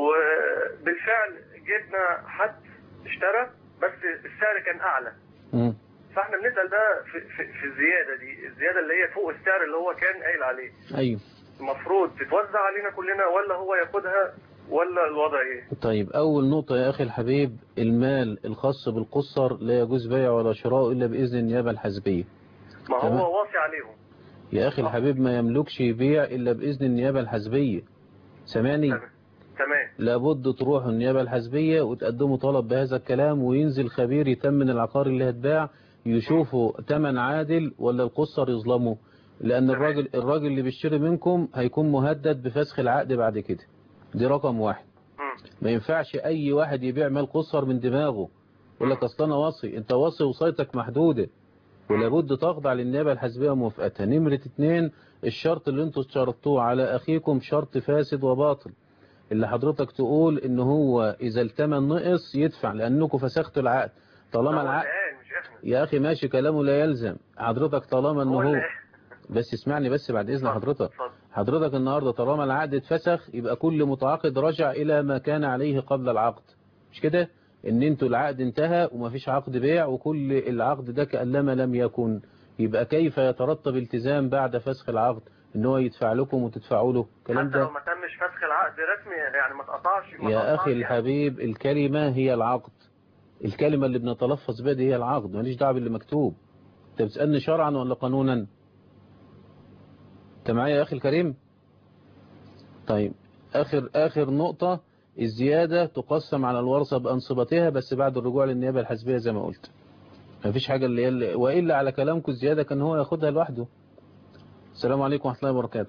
وبالفعل جبنا حد اشترى بس السعر كان اعلى مم. فاحنا بنسال ده في, في, في الزياده دي الزياده اللي هي فوق السعر اللي هو كان قايل عليه ايوه المفروض تتوزع علينا كلنا ولا هو ياخدها ولا الوضع ايه طيب أول نقطة يا أخي الحبيب المال الخاص بالقصر لا يجوز بيع ولا شراء إلا بإذن النيابة الحزبية ما تمام. هو واصي عليهم يا أخي الحبيب ما يملكش يبيع إلا بإذن النيابة الحزبية سامعني تمام لابد تروحوا النيابة الحزبية وتقدموا طلب بهذا الكلام وينزل خبير يتمن العقار اللي هتباع يشوفوا تمن عادل ولا القصر يظلمه لأن الراجل الراجل اللي بيشتري منكم هيكون مهدد بفسخ العقد بعد كده دي رقم واحد ما ينفعش أي واحد يبيع مال قصر من دماغه يقول لك أصل أنا واصي أنت واصي وصيتك محدودة ولابد تخضع للنيابة الحزبية موافقتها نمرة اتنين الشرط اللي انتوا اشترطوه على أخيكم شرط فاسد وباطل اللي حضرتك تقول ان هو اذا التمن نقص يدفع لانكم فسختوا العقد طالما العقد يا اخي ماشي كلامه لا يلزم حضرتك طالما ان هو بس اسمعني بس بعد اذن حضرتك حضرتك النهارده طالما العقد اتفسخ يبقى كل متعاقد رجع الى ما كان عليه قبل العقد مش كده ان انتوا العقد انتهى ومفيش عقد بيع وكل العقد ده كأنما لم يكن يبقى كيف يترتب التزام بعد فسخ العقد ان هو يدفع لكم وتدفعوا له الكلام حتى لو ده ما تمش فسخ العقد رسمي يعني ما اتقطعش ما يا اتقطعش أخي الحبيب الكلمة هي العقد الكلمة اللي بنتلفظ بها دي هي العقد ماليش دعوه باللي مكتوب أنت بتسألني شرعا ولا قانونا انت معايا يا اخي الكريم طيب اخر اخر نقطة الزيادة تقسم على الورثة بانصبتها بس بعد الرجوع للنيابة الحزبية زي ما قلت مفيش حاجة اللي هي والا على كلامكم الزيادة كان هو ياخدها لوحده السلام عليكم ورحمة الله وبركاته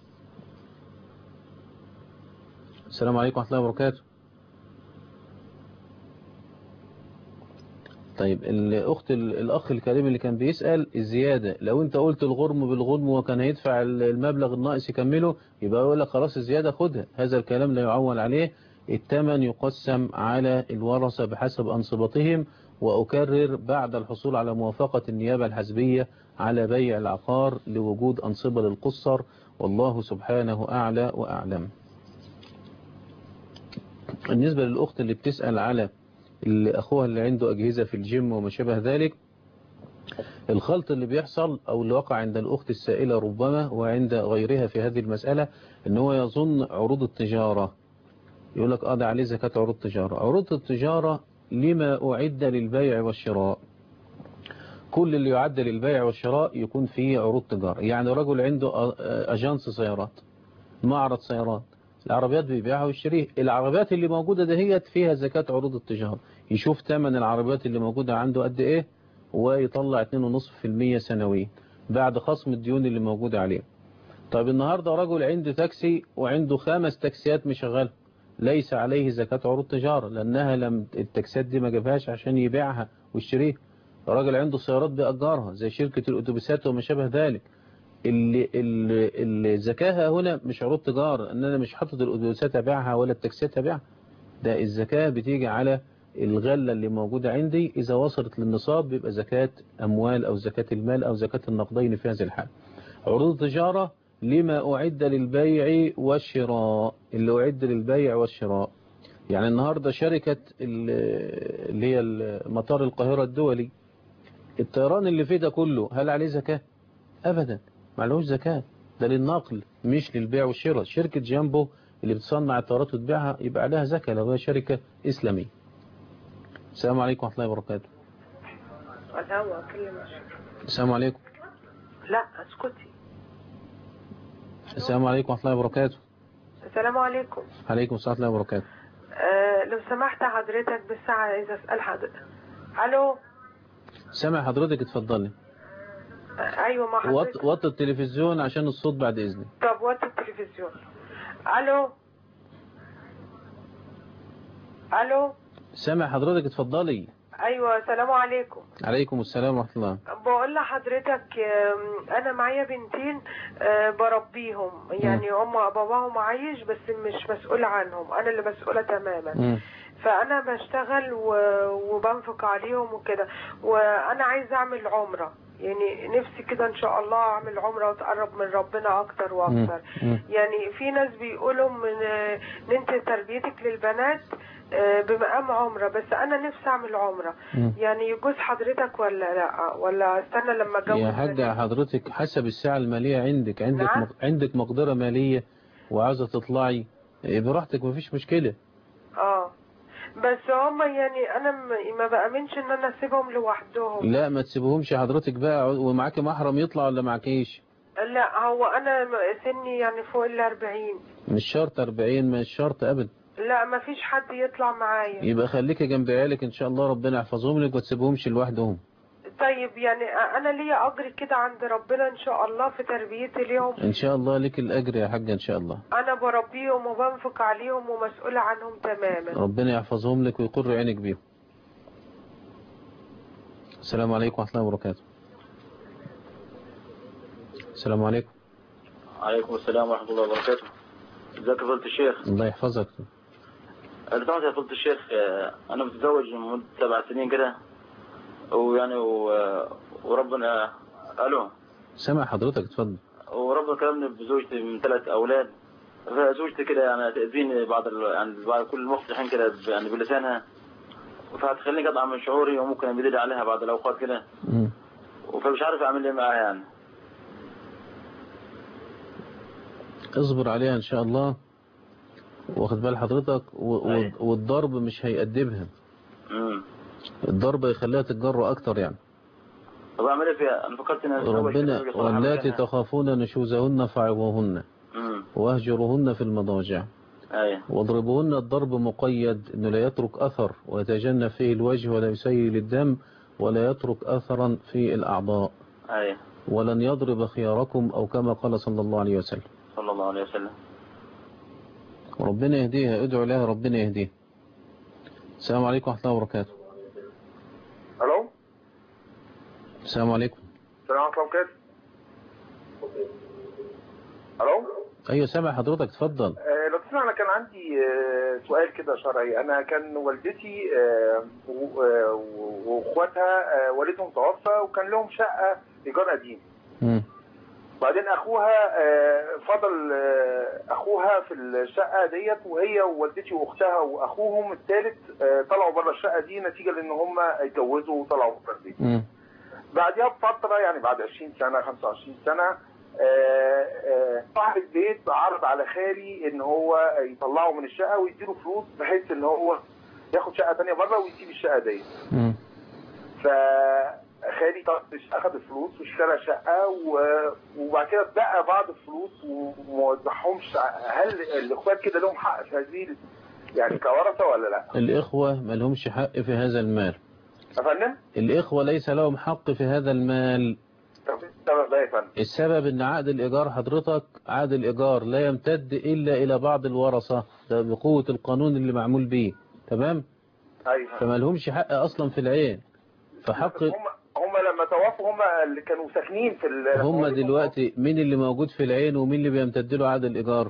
السلام عليكم ورحمة الله وبركاته طيب الأخت الأخ الكريم اللي كان بيسأل الزيادة لو أنت قلت الغرم بالغرم وكان هيدفع المبلغ الناقص يكمله يبقى يقول لك خلاص الزيادة خدها هذا الكلام لا يعول عليه الثمن يقسم على الورثة بحسب أنصبتهم وأكرر بعد الحصول على موافقة النيابة الحزبية على بيع العقار لوجود أنصبة للقصر والله سبحانه أعلى وأعلم بالنسبة للأخت اللي بتسأل على اللي أخوها اللي عنده أجهزة في الجيم وما شابه ذلك الخلط اللي بيحصل أو اللي وقع عند الأخت السائلة ربما وعند غيرها في هذه المسألة إن هو يظن عروض التجارة يقول لك آه ده عليه زكاة عروض التجارة عروض التجارة لما أعد للبيع والشراء كل اللي يعد للبيع والشراء يكون فيه عروض تجارة يعني رجل عنده أجانس سيارات معرض سيارات العربيات بيبيعها ويشتريها العربيات اللي موجودة دهيت فيها زكاة عروض التجارة يشوف ثمن العربيات اللي موجودة عنده قد ايه ويطلع 2.5% سنويا بعد خصم الديون اللي موجودة عليه طيب النهاردة رجل عنده تاكسي وعنده خمس تاكسيات مشغلة ليس عليه زكاة عروض تجارة لأنها لم التاكسيات دي ما جابهاش عشان يبيعها ويشتريها راجل عنده سيارات بيأجرها زي شركة الأتوبيسات وما شابه ذلك اللي اللي الزكاة هنا مش عروض تجارة ان انا مش حاطط الأتوبيسات ابيعها ولا التاكسيات ابيعها ده الزكاة بتيجي على الغلة اللي موجودة عندي إذا وصلت للنصاب بيبقى زكاة أموال أو زكاة المال أو زكاة النقدين في هذه الحال عروض التجارة لما أعد للبيع والشراء اللي أعد للبيع والشراء يعني النهاردة شركة اللي هي مطار القاهرة الدولي الطيران اللي فيه ده كله هل عليه زكاة أبدا معلوش زكاة ده للنقل مش للبيع والشراء شركة جامبو اللي بتصنع الطيارات وتبيعها يبقى عليها زكاة لو هي شركة إسلامية السلام عليكم ورحمة الله وبركاته الهوا أكلمك السلام عليكم لا اسكتي السلام عليكم ورحمة الله وبركاته السلام عليكم عليكم السلام ورحمة الله وبركاته آه لو سمحت حضرتك بس عايز اسال حضرتك الو سامع حضرتك اتفضلي آه ايوه مع حضرتك وط... وطي التلفزيون عشان الصوت بعد إذنك طب وطي التلفزيون الو الو سامع حضرتك اتفضلي ايوه السلام عليكم عليكم السلام ورحمة الله بقول لحضرتك آم، انا معايا بنتين آه، بربيهم يعني هم باباهم عايش بس مش مسؤولة عنهم انا اللي مسؤولة تماما مم. فانا بشتغل و- وبنفق عليهم وكده وانا عايزه اعمل عمره يعني نفسي كده ان شاء الله اعمل عمره واتقرب من ربنا اكتر واكتر مم. يعني في ناس بيقولوا من ان انت تربيتك للبنات آه، بمقام عمره بس انا نفسي اعمل عمره مم. يعني يجوز حضرتك ولا لا ولا استنى لما اتجوز يا حاجة حضرتك حسب الساعة المالية عندك عندك نعم. مق... عندك مقدرة مالية وعاوزة تطلعي إيه، براحتك مفيش مشكلة اه بس هم يعني انا م- ما بامنش ان انا اسيبهم لوحدهم لا ما تسيبهمش حضرتك بقى ومعاكي محرم يطلع ولا معكيش لا هو انا م- سني يعني فوق ال 40 مش شرط 40 مش شرط ابدا لا ما فيش حد يطلع معايا يبقى خليكي جنب عيالك ان شاء الله ربنا يحفظهم لك وتسيبهمش لوحدهم طيب يعني انا ليا اجر كده عند ربنا ان شاء الله في تربيتي ليهم ان شاء الله لك الاجر يا حاجة ان شاء الله انا بربيهم وبنفق عليهم ومسؤولة عنهم تماما ربنا يحفظهم لك ويقر عينك بيهم السلام عليكم ورحمة الله وبركاته السلام عليكم عليكم السلام ورحمة الله وبركاته ازيك يا فضيلة الشيخ الله يحفظك لو سمحت يا فضيلة الشيخ آه، أنا متزوج من مدة سبع سنين كده ويعني و- وربنا ألو سامع حضرتك اتفضل وربنا كرمني بزوجتي من ثلاث أولاد فزوجتي كده يعني تأذيني بعض ال... يعني بعد كل مصلحين كده ب- يعني بلسانها فهتخليني قطع من شعوري وممكن أمدد عليها بعض الأوقات كده مم. فمش عارف أعمل إيه معاها يعني اصبر عليها ان شاء الله واخد بال حضرتك و... و... والضرب مش هيأدبها مم. الضرب يخليها تتجرأ اكتر يعني طب اعمل ايه فيها انا فكرت ان أتزوج ربنا كده وأجي واللاتي مكانها. تخافون نشوزهن فعظوهن امم واهجرهن في المضاجع ايوه واضربوهن الضرب مقيد انه لا يترك اثر ويتجنب فيه الوجه ولا يسيل الدم ولا يترك اثرا في الاعضاء ايوه ولن يضرب خياركم او كما قال صلى الله عليه وسلم صلى الله عليه وسلم ربنا يهديها ادعو لها ربنا يهديها السلام عليكم ورحمه الله وبركاته الو السلام عليكم السلام عليكم كده الو ايوه سامع حضرتك اتفضل آه، لو تسمع انا كان عندي آه، سؤال كده شرعي انا كان والدتي آه، و- آه، واخواتها آه، والدهم توفى وكان لهم شقه ايجار قديم مم. بعدين اخوها آه، فضل آه، اخوها في الشقه ديت وهي ووالدتي واختها واخوهم الثالث طلعوا بره الشقه دي نتيجه لان هم اتجوزوا وطلعوا بره البيت مم. بعدها بفتره يعني بعد 20 سنه 25 سنه آه، آه، صاحب البيت عرض على خالي ان هو يطلعه من الشقه ويديله فلوس بحيث ان هو ياخد شقه تانية بره ويسيب الشقه دي مم. فخالي طبعا اخذ الفلوس واشترى شقه و- وبعد كده اتبقى بعض الفلوس وما وزعهمش هل الاخوات كده لهم حق في هذه ال- يعني كورثه ولا لا؟ الاخوه ما لهمش حق في هذا المال يا فندم؟ الاخوه ليس لهم حق في هذا المال طب السبب ده يا فندم السبب ان عقد الايجار حضرتك عقد الايجار لا يمتد الا الى بعض الورثه ده بقوه القانون اللي معمول بيه تمام ايوه فما لهمش حق اصلا في العين فحق هم هم لما توفوا هم اللي كانوا ساكنين في ال- هم دلوقتي مين اللي موجود في العين ومين اللي بيمتد له عقد الايجار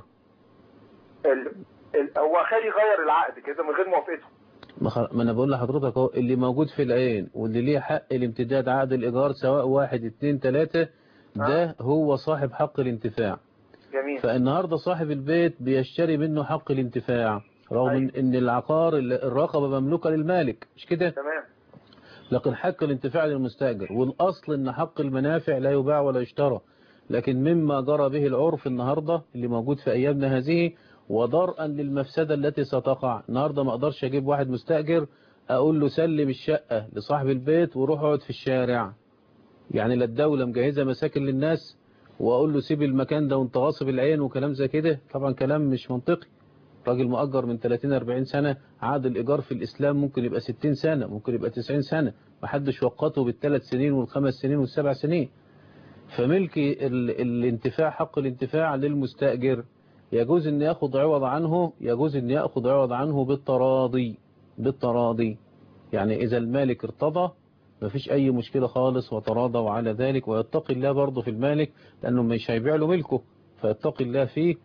ال... ال... هو خالي غير العقد كده من غير موافقته ما, خ... ما انا بقول لحضرتك اهو اللي موجود في العين واللي ليه حق الامتداد عقد الايجار سواء واحد اتنين تلاتة ده هو صاحب حق الانتفاع جميل فالنهاردة صاحب البيت بيشتري منه حق الانتفاع رغم ان إن العقار ال- الرقبة مملوكة للمالك مش كده تمام لكن حق الانتفاع للمستأجر والأصل ان حق المنافع لا يباع ولا يشترى لكن مما جرى به العرف النهاردة اللي موجود في أيامنا هذه وضرءا للمفسدة التي ستقع النهاردة ما أقدرش أجيب واحد مستأجر أقول له سلم الشقة لصاحب البيت وروح اقعد في الشارع يعني لا الدولة مجهزة مساكن للناس وأقول له سيب المكان ده وانت غاصب العين وكلام زي كده طبعا كلام مش منطقي راجل مؤجر من 30-40 سنة عقد الإيجار في الإسلام ممكن يبقى 60 سنة ممكن يبقى 90 سنة محدش وقته بالثلاث سنين والخمس سنين والسبع سنين فملك ال... الانتفاع حق الانتفاع للمستأجر يجوز ان ياخد عوض عنه يجوز ان ياخد عوض عنه بالتراضي بالتراضي يعني اذا المالك ارتضى مفيش اي مشكلة خالص وتراضوا على ذلك ويتقي الله برضه في المالك لانه مش هيبيع له ملكه فيتقي الله فيه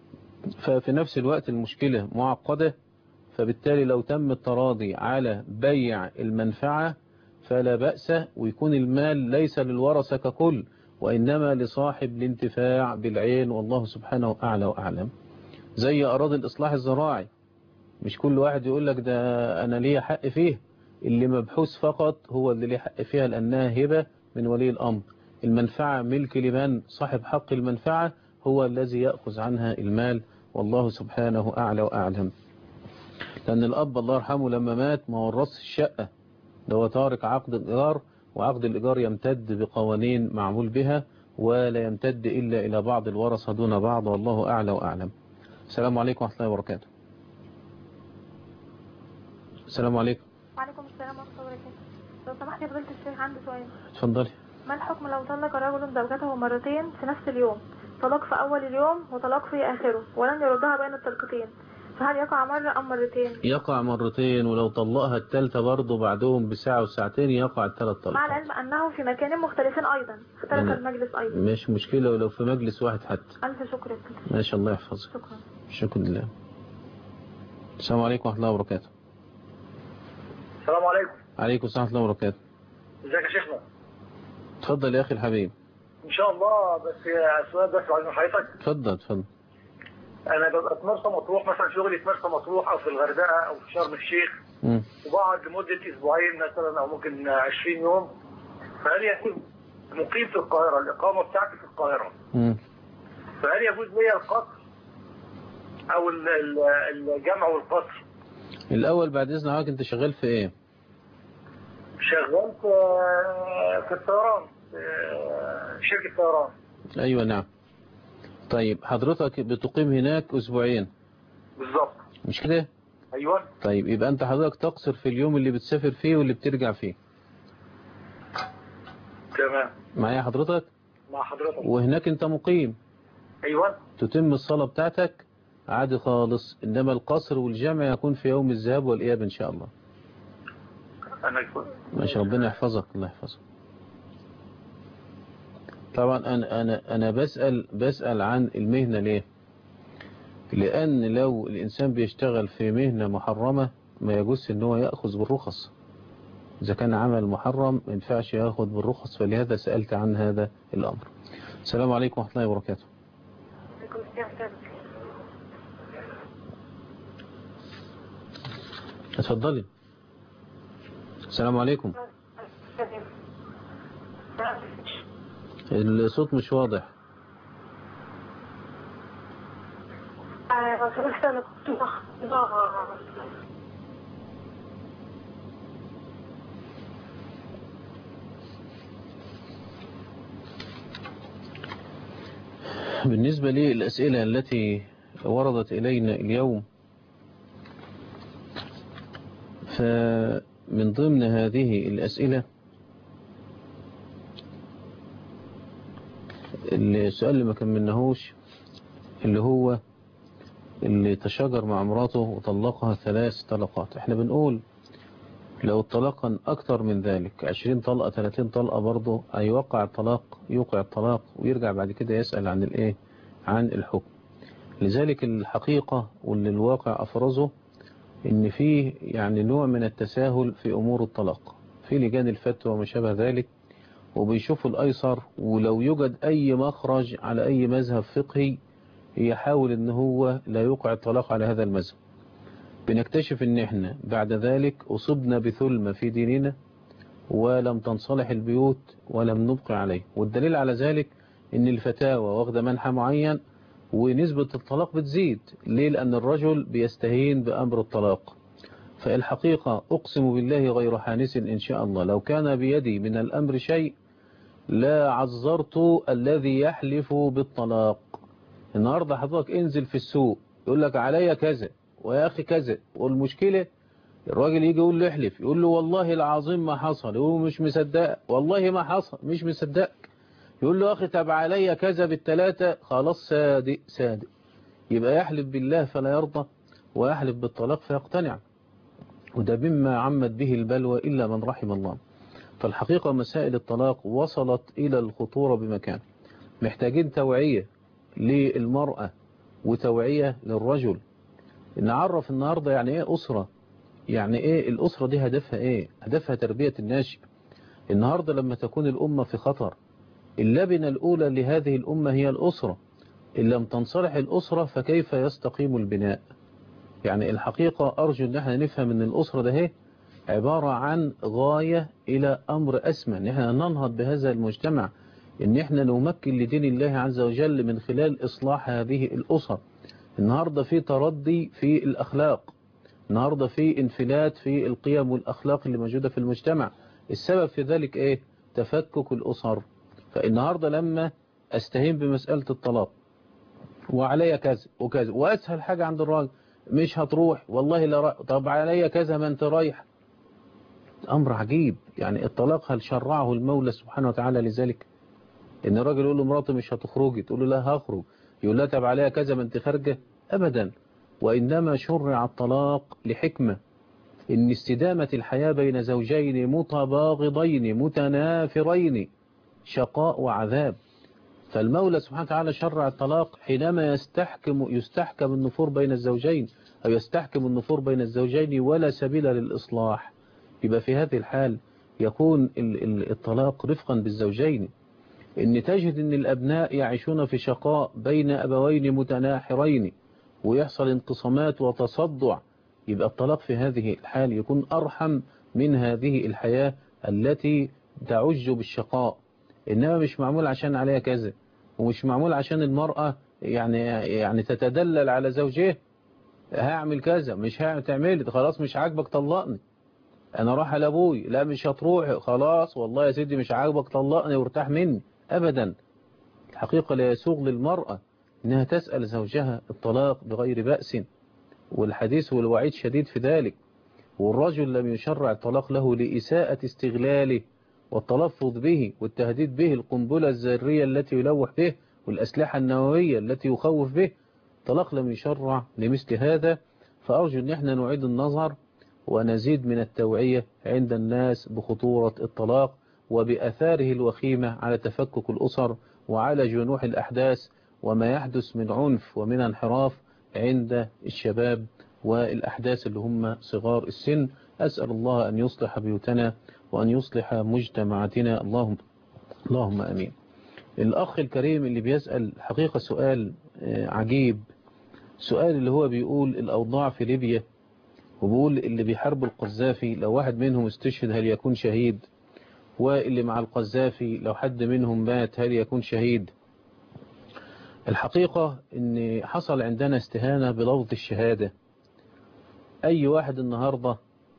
ففي نفس الوقت المشكلة معقدة فبالتالي لو تم التراضي على بيع المنفعة فلا بأس ويكون المال ليس للورثة ككل وإنما لصاحب الانتفاع بالعين والله سبحانه أعلى وأعلم زي أراضي الإصلاح الزراعي مش كل واحد يقول لك ده أنا ليه حق فيه اللي مبحوث فقط هو اللي ليه حق فيها لأنها هبة من ولي الأمر المنفعة ملك لمن صاحب حق المنفعة هو الذي يأخذ عنها المال والله سبحانه أعلى وأعلم لأن الأب الله يرحمه لما مات ما ورثش الشقة ده هو تارك عقد الإيجار وعقد الإيجار يمتد بقوانين معمول بها ولا يمتد إلا إلى بعض الورثة دون بعض والله أعلى وأعلم السلام عليكم ورحمة الله وبركاته السلام عليكم وعليكم السلام ورحمة الله وبركاته لو سمحت يا فضيلة الشيخ عندي سؤال اتفضلي ما الحكم لو طلق رجل زوجته مرتين في نفس اليوم طلاق في أول اليوم وطلاق في آخره ولم يردها بين الطلقتين فهل يقع مرة أم مرتين يقع مرتين ولو طلقها التالتة برضه بعدهم بساعة وساعتين يقع الثلاث مع طلقات العلم أنهم في مكان مختلفين أيضا اختلف أنا- المجلس أيضا مش مشكلة ولو في مجلس واحد حتى ألف شكر يا فندم. ما شاء الله يحفظك شكرا شكرا لله السلام عليكم ورحمة الله وبركاته السلام عليكم عليكم السلام ورحمة الله وبركاته ازيك يا شيخنا اتفضل يا أخي الحبيب ان شاء الله بس سؤال بس عايز من حضرتك اتفضل اتفضل انا ببقى في مرسى مطروح مثلا شغلي في مرسى مطروح او في الغردقه او في شرم الشيخ مم. وبقعد لمده اسبوعين مثلا او ممكن 20 يوم فهل يكون مقيم في القاهره الاقامه بتاعتي في القاهره مم. فهل يجوز لي القصر او ال- ال- الجمع والقصر الأول بعد إذن حضرتك أنت شغال في إيه؟ شغال في في الطيران في شركة طيران أيوة نعم طيب حضرتك بتقيم هناك أسبوعين بالظبط مش كده ايوه طيب يبقى أنت حضرتك تقصر في اليوم اللي بتسافر فيه واللي بترجع فيه تمام معايا حضرتك مع حضرتك وهناك أنت مقيم ايوه تتم الصلاة بتاعتك عادي خالص إنما القصر والجمع يكون في يوم الذهاب والإياب إن شاء الله انا ماشي ربنا يحفظك الله يحفظك طبعا أنا, أنا, أنا بسأل, بسأل عن المهنة ليه لأن لو الإنسان بيشتغل في مهنة محرمة ما يجوز إن هو يأخذ بالرخص إذا كان عمل محرم ما ينفعش يأخذ بالرخص فلهذا سألت عن هذا الأمر السلام عليكم ورحمة الله وبركاته اتفضلي السلام عليكم الصوت مش واضح بالنسبة لي الأسئلة التي وردت إلينا اليوم فمن ضمن هذه الأسئلة السؤال اللي ما كملناهوش اللي هو اللي تشاجر مع مراته وطلقها ثلاث طلقات احنا بنقول لو طلقا أكتر من ذلك 20 طلقة 30 طلقة برضه هيوقع الطلاق يوقع الطلاق ويرجع بعد كده يسأل عن الايه عن الحكم لذلك الحقيقة واللي الواقع أفرزه ان فيه يعني نوع من التساهل في أمور الطلاق في لجان الفتوى وما شابه ذلك وبيشوفوا الأيسر ولو يوجد أي مخرج على أي مذهب فقهي يحاول ان هو لا يوقع الطلاق على هذا المذهب بنكتشف ان احنا بعد ذلك اصبنا بثلمة في ديننا ولم تنصلح البيوت ولم نبقي عليه والدليل على ذلك ان الفتاوى واخده منحى معين ونسبة الطلاق بتزيد ليه لأن الرجل بيستهين بأمر الطلاق فالحقيقة أقسم بالله غير حانس إن شاء الله لو كان بيدي من الأمر شيء لا عذرت الذي يحلف بالطلاق النهاردة حضرتك انزل في السوق يقول لك عليا كذا ويا أخي كذا والمشكلة الراجل يجي يقول له احلف يقول له والله العظيم ما حصل يقول مش مصدق والله ما حصل مش مصدق يقول له أخي تبع عليا كذا بالثلاثة خلاص صادق صادق يبقى يحلف بالله فلا يرضى ويحلف بالطلاق فيقتنع وده مما عمت به البلوى إلا من رحم الله فالحقيقة مسائل الطلاق وصلت إلى الخطورة بمكان محتاجين توعية للمرأة وتوعية للرجل نعرف النهاردة يعني ايه أسرة يعني ايه الأسرة دي هدفها ايه هدفها تربية الناشئ النهاردة لما تكون الأمة في خطر اللبنة الأولى لهذه الأمة هي الأسرة إن لم تنصلح الأسرة فكيف يستقيم البناء يعني الحقيقة أرجو أن احنا نفهم أن الأسرة ده هي عبارة عن غاية إلى أمر أسمى أن احنا ننهض بهذا المجتمع أن احنا نمكن لدين الله عز وجل من خلال إصلاح هذه الأسر النهاردة في تردي في الأخلاق النهاردة في انفلات في القيم والأخلاق اللي موجودة في المجتمع السبب في ذلك إيه تفكك الأسر فالنهاردة لما أستهين بمسألة الطلاق وعليا كذا وكذا وأسهل حاجة عند الراجل مش هتروح والله لا رأ... طب عليا كذا ما انت رايح أمر عجيب يعني الطلاق هل شرعه المولى سبحانه وتعالى لذلك ان الراجل يقول له مراتي مش هتخرجي تقول له لا هخرج يقول لها طب عليها كذا ما انت خارجه ابدا وانما شرع الطلاق لحكمه ان استدامه الحياه بين زوجين متباغضين متنافرين شقاء وعذاب فالمولى سبحانه وتعالى شرع الطلاق حينما يستحكم يستحكم النفور بين الزوجين أو يستحكم النفور بين الزوجين ولا سبيل للإصلاح يبقى في هذه الحال يكون الطلاق رفقا بالزوجين إن تجد أن الأبناء يعيشون في شقاء بين أبوين متناحرين ويحصل انقسامات وتصدع يبقى الطلاق في هذه الحال يكون أرحم من هذه الحياة التي تعج بالشقاء إنما مش معمول عشان عليها كذا ومش معمول عشان المرأة يعني يعني تتدلل على زوجها هعمل كذا مش هعمل تعملي خلاص مش عاجبك طلقني انا راح لابوي لا مش هتروح خلاص والله يا سيدي مش عاجبك طلقني وارتاح مني ابدا الحقيقة لا يسوغ للمرأة انها تسأل زوجها الطلاق بغير بأس والحديث والوعيد شديد في ذلك والرجل لم يشرع الطلاق له لإساءة استغلاله والتلفظ به والتهديد به القنبلة الذرية التي يلوح به والأسلحة النووية التي يخوف به طلاق لم يشرع لمثل هذا فأرجو أن احنا نعيد النظر ونزيد من التوعية عند الناس بخطورة الطلاق وبأثاره الوخيمة على تفكك الأسر وعلى جنوح الأحداث وما يحدث من عنف ومن انحراف عند الشباب والأحداث اللي هم صغار السن أسأل الله أن يصلح بيوتنا وأن يصلح مجتمعاتنا اللهم اللهم أمين الأخ الكريم اللي بيسأل حقيقة سؤال عجيب سؤال اللي هو بيقول الأوضاع في ليبيا وبيقول اللي بيحاربوا القذافي لو واحد منهم استشهد هل يكون شهيد واللي مع القذافي لو حد منهم مات هل يكون شهيد الحقيقة ان حصل عندنا استهانة بلفظ الشهادة اي واحد النهاردة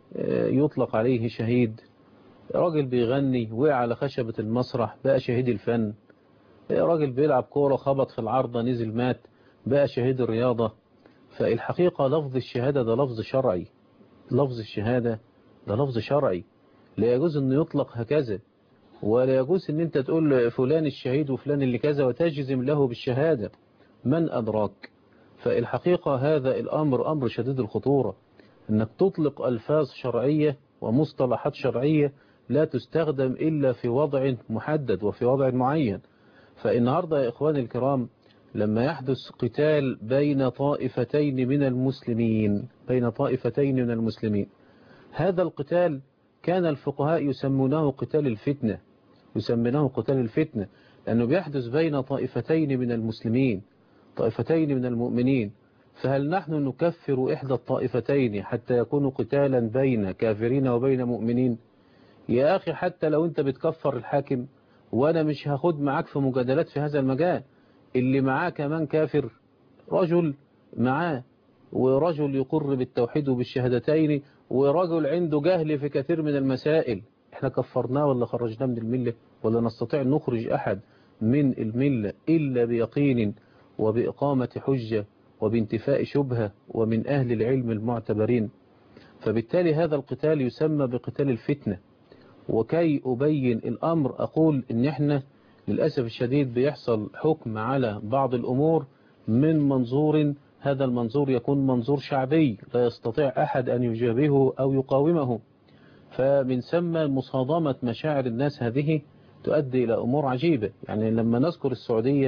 يطلق عليه شهيد راجل بيغني وقع على خشبة المسرح بقى شهيد الفن راجل بيلعب كورة خبط في العارضة نزل مات بقى شهيد الرياضة فالحقيقة لفظ الشهادة ده لفظ شرعي لفظ الشهادة ده لفظ شرعي لا يجوز أن يطلق هكذا ولا يجوز أن أنت تقول فلان الشهيد وفلان اللي كذا وتجزم له بالشهادة من أدراك فالحقيقة هذا الأمر أمر شديد الخطورة أنك تطلق ألفاظ شرعية ومصطلحات شرعية لا تستخدم إلا في وضع محدد وفي وضع معين فالنهاردة يا إخواني الكرام لما يحدث قتال بين طائفتين من المسلمين بين طائفتين من المسلمين هذا القتال كان الفقهاء يسمونه قتال الفتنة يسمونه قتال الفتنة لأنه بيحدث بين طائفتين من المسلمين طائفتين من المؤمنين فهل نحن نكفر إحدى الطائفتين حتى يكون قتالا بين كافرين وبين مؤمنين يا أخي حتى لو أنت بتكفر الحاكم وأنا مش هاخد معاك في مجادلات في هذا المجال اللي معاه كمان كافر رجل معاه ورجل يقر بالتوحيد وبالشهادتين ورجل عنده جهل في كثير من المسائل احنا كفرناه ولا خرجناه من الملة ولا نستطيع أن نخرج أحد من الملة إلا بيقين وبإقامة حجة وبانتفاء شبهة ومن أهل العلم المعتبرين فبالتالي هذا القتال يسمى بقتال الفتنة وكي أبين الأمر أقول إن إحنا للأسف الشديد بيحصل حكم على بعض الأمور من منظور هذا المنظور يكون منظور شعبي لا يستطيع أحد أن يجابهه أو يقاومه فمن ثم مصادمة مشاعر الناس هذه تؤدي إلى أمور عجيبة يعني لما نذكر السعودية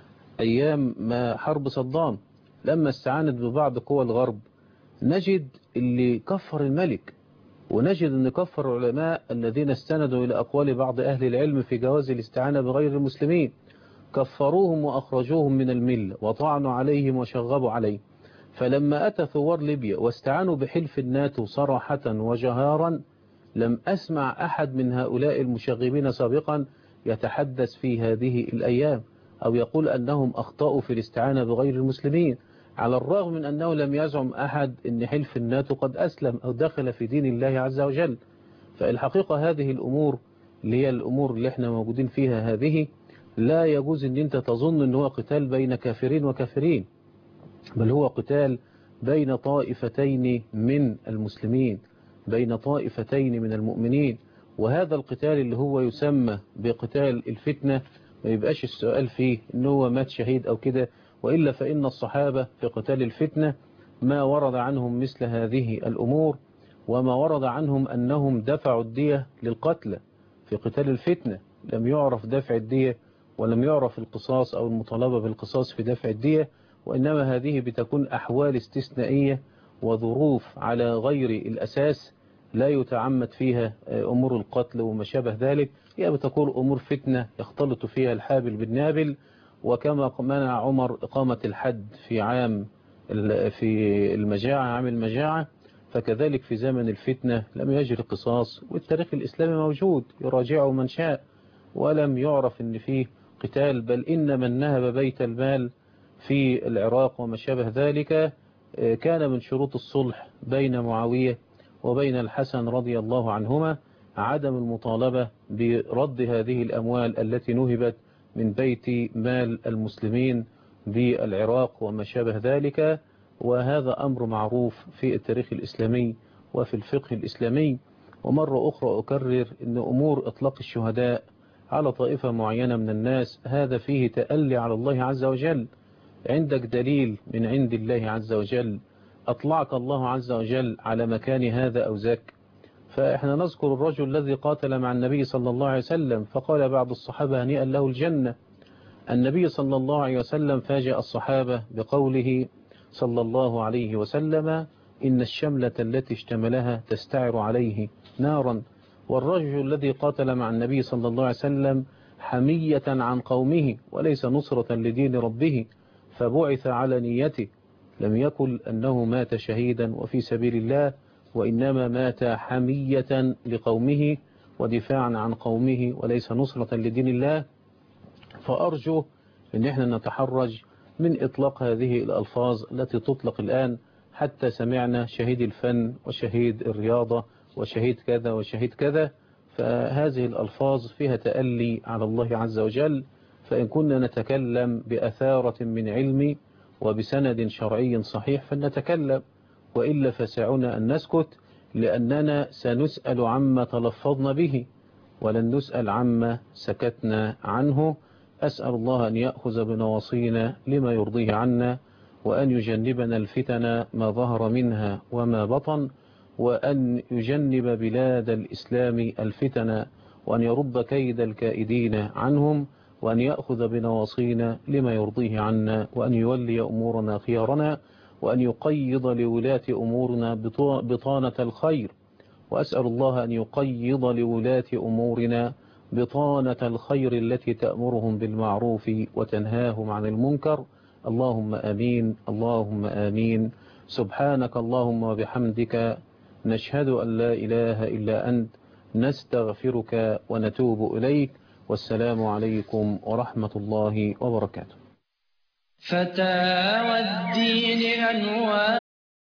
أيام ما حرب صدام لما استعانت ببعض قوى الغرب نجد اللي كفر الملك ونجد أن كفر العلماء الذين استندوا إلى أقوال بعض أهل العلم في جواز الاستعانة بغير المسلمين كفروهم وأخرجوهم من الملة وطعنوا عليهم وشغبوا عليه فلما أتى ثوار ليبيا واستعانوا بحلف الناتو صراحة وجهارا لم أسمع أحد من هؤلاء المشغبين سابقا يتحدث في هذه الأيام أو يقول أنهم أخطأوا في الاستعانة بغير المسلمين على الرغم من أنه لم يزعم أحد أن حلف الناتو قد أسلم أو دخل في دين الله عز وجل فالحقيقة هذه الأمور اللي هي الأمور اللي احنا موجودين فيها هذه لا يجوز أن أنت تظن أنه هو قتال بين كافرين وكافرين بل هو قتال بين طائفتين من المسلمين بين طائفتين من المؤمنين وهذا القتال اللي هو يسمى بقتال الفتنة ما يبقاش السؤال فيه أنه هو مات شهيد أو كده وإلا فإن الصحابة في قتال الفتنة ما ورد عنهم مثل هذه الأمور وما ورد عنهم أنهم دفعوا الدية للقتلى في قتال الفتنة لم يعرف دفع الدية ولم يعرف القصاص أو المطالبة بالقصاص في دفع الدية وإنما هذه بتكون أحوال استثنائية وظروف على غير الأساس لا يتعمد فيها أمور القتل وما شابه ذلك هي بتكون أمور فتنة يختلط فيها الحابل بالنابل وكما منع عمر إقامة الحد في عام في المجاعة عام المجاعة فكذلك في زمن الفتنة لم يجري قصاص والتاريخ الإسلامي موجود يراجعه من شاء ولم يعرف أن فيه قتال بل إن من نهب بيت المال في العراق وما شابه ذلك كان من شروط الصلح بين معاوية وبين الحسن رضي الله عنهما عدم المطالبة برد هذه الأموال التي نهبت من بيت مال المسلمين بالعراق وما شابه ذلك وهذا أمر معروف في التاريخ الإسلامي وفي الفقه الإسلامي ومرة أخرى أكرر أن أمور إطلاق الشهداء على طائفة معينة من الناس هذا فيه تألي على الله عز وجل عندك دليل من عند الله عز وجل أطلعك الله عز وجل على مكان هذا أو ذاك فإحنا نذكر الرجل الذي قاتل مع النبي صلى الله عليه وسلم فقال بعض الصحابة هنيئا له الجنة النبي صلى الله عليه وسلم فاجأ الصحابة بقوله صلى الله عليه وسلم إن الشملة التي اشتملها تستعر عليه نارا والرجل الذي قاتل مع النبي صلى الله عليه وسلم حمية عن قومه وليس نصرة لدين ربه فبعث على نيته لم يكن أنه مات شهيدا وفي سبيل الله وإنما مات حمية لقومه ودفاعا عن قومه وليس نصرة لدين الله فأرجو أن احنا نتحرج من إطلاق هذه الألفاظ التي تطلق الآن حتى سمعنا شهيد الفن وشهيد الرياضة وشهيد كذا وشهيد كذا فهذه الألفاظ فيها تألي على الله عز وجل فإن كنا نتكلم بأثارة من علم وبسند شرعي صحيح فلنتكلم وإلا فسعنا أن نسكت لأننا سنسأل عما تلفظنا به ولن نسأل عما سكتنا عنه أسأل الله أن يأخذ بنواصينا لما يرضيه عنا وأن يجنبنا الفتن ما ظهر منها وما بطن وأن يجنب بلاد الإسلام الفتن وأن يرد كيد الكائدين عنهم وأن يأخذ بنواصينا لما يرضيه عنا وأن يولي أمورنا خيارنا وأن يقيض لولاة أمورنا بطانة الخير وأسأل الله أن يقيض لولاة أمورنا بطانة الخير التي تأمرهم بالمعروف وتنهاهم عن المنكر اللهم آمين اللهم آمين سبحانك اللهم وبحمدك نشهد أن لا إله إلا أنت نستغفرك ونتوب إليك والسلام عليكم ورحمة الله وبركاته فتاوى الدين أنوار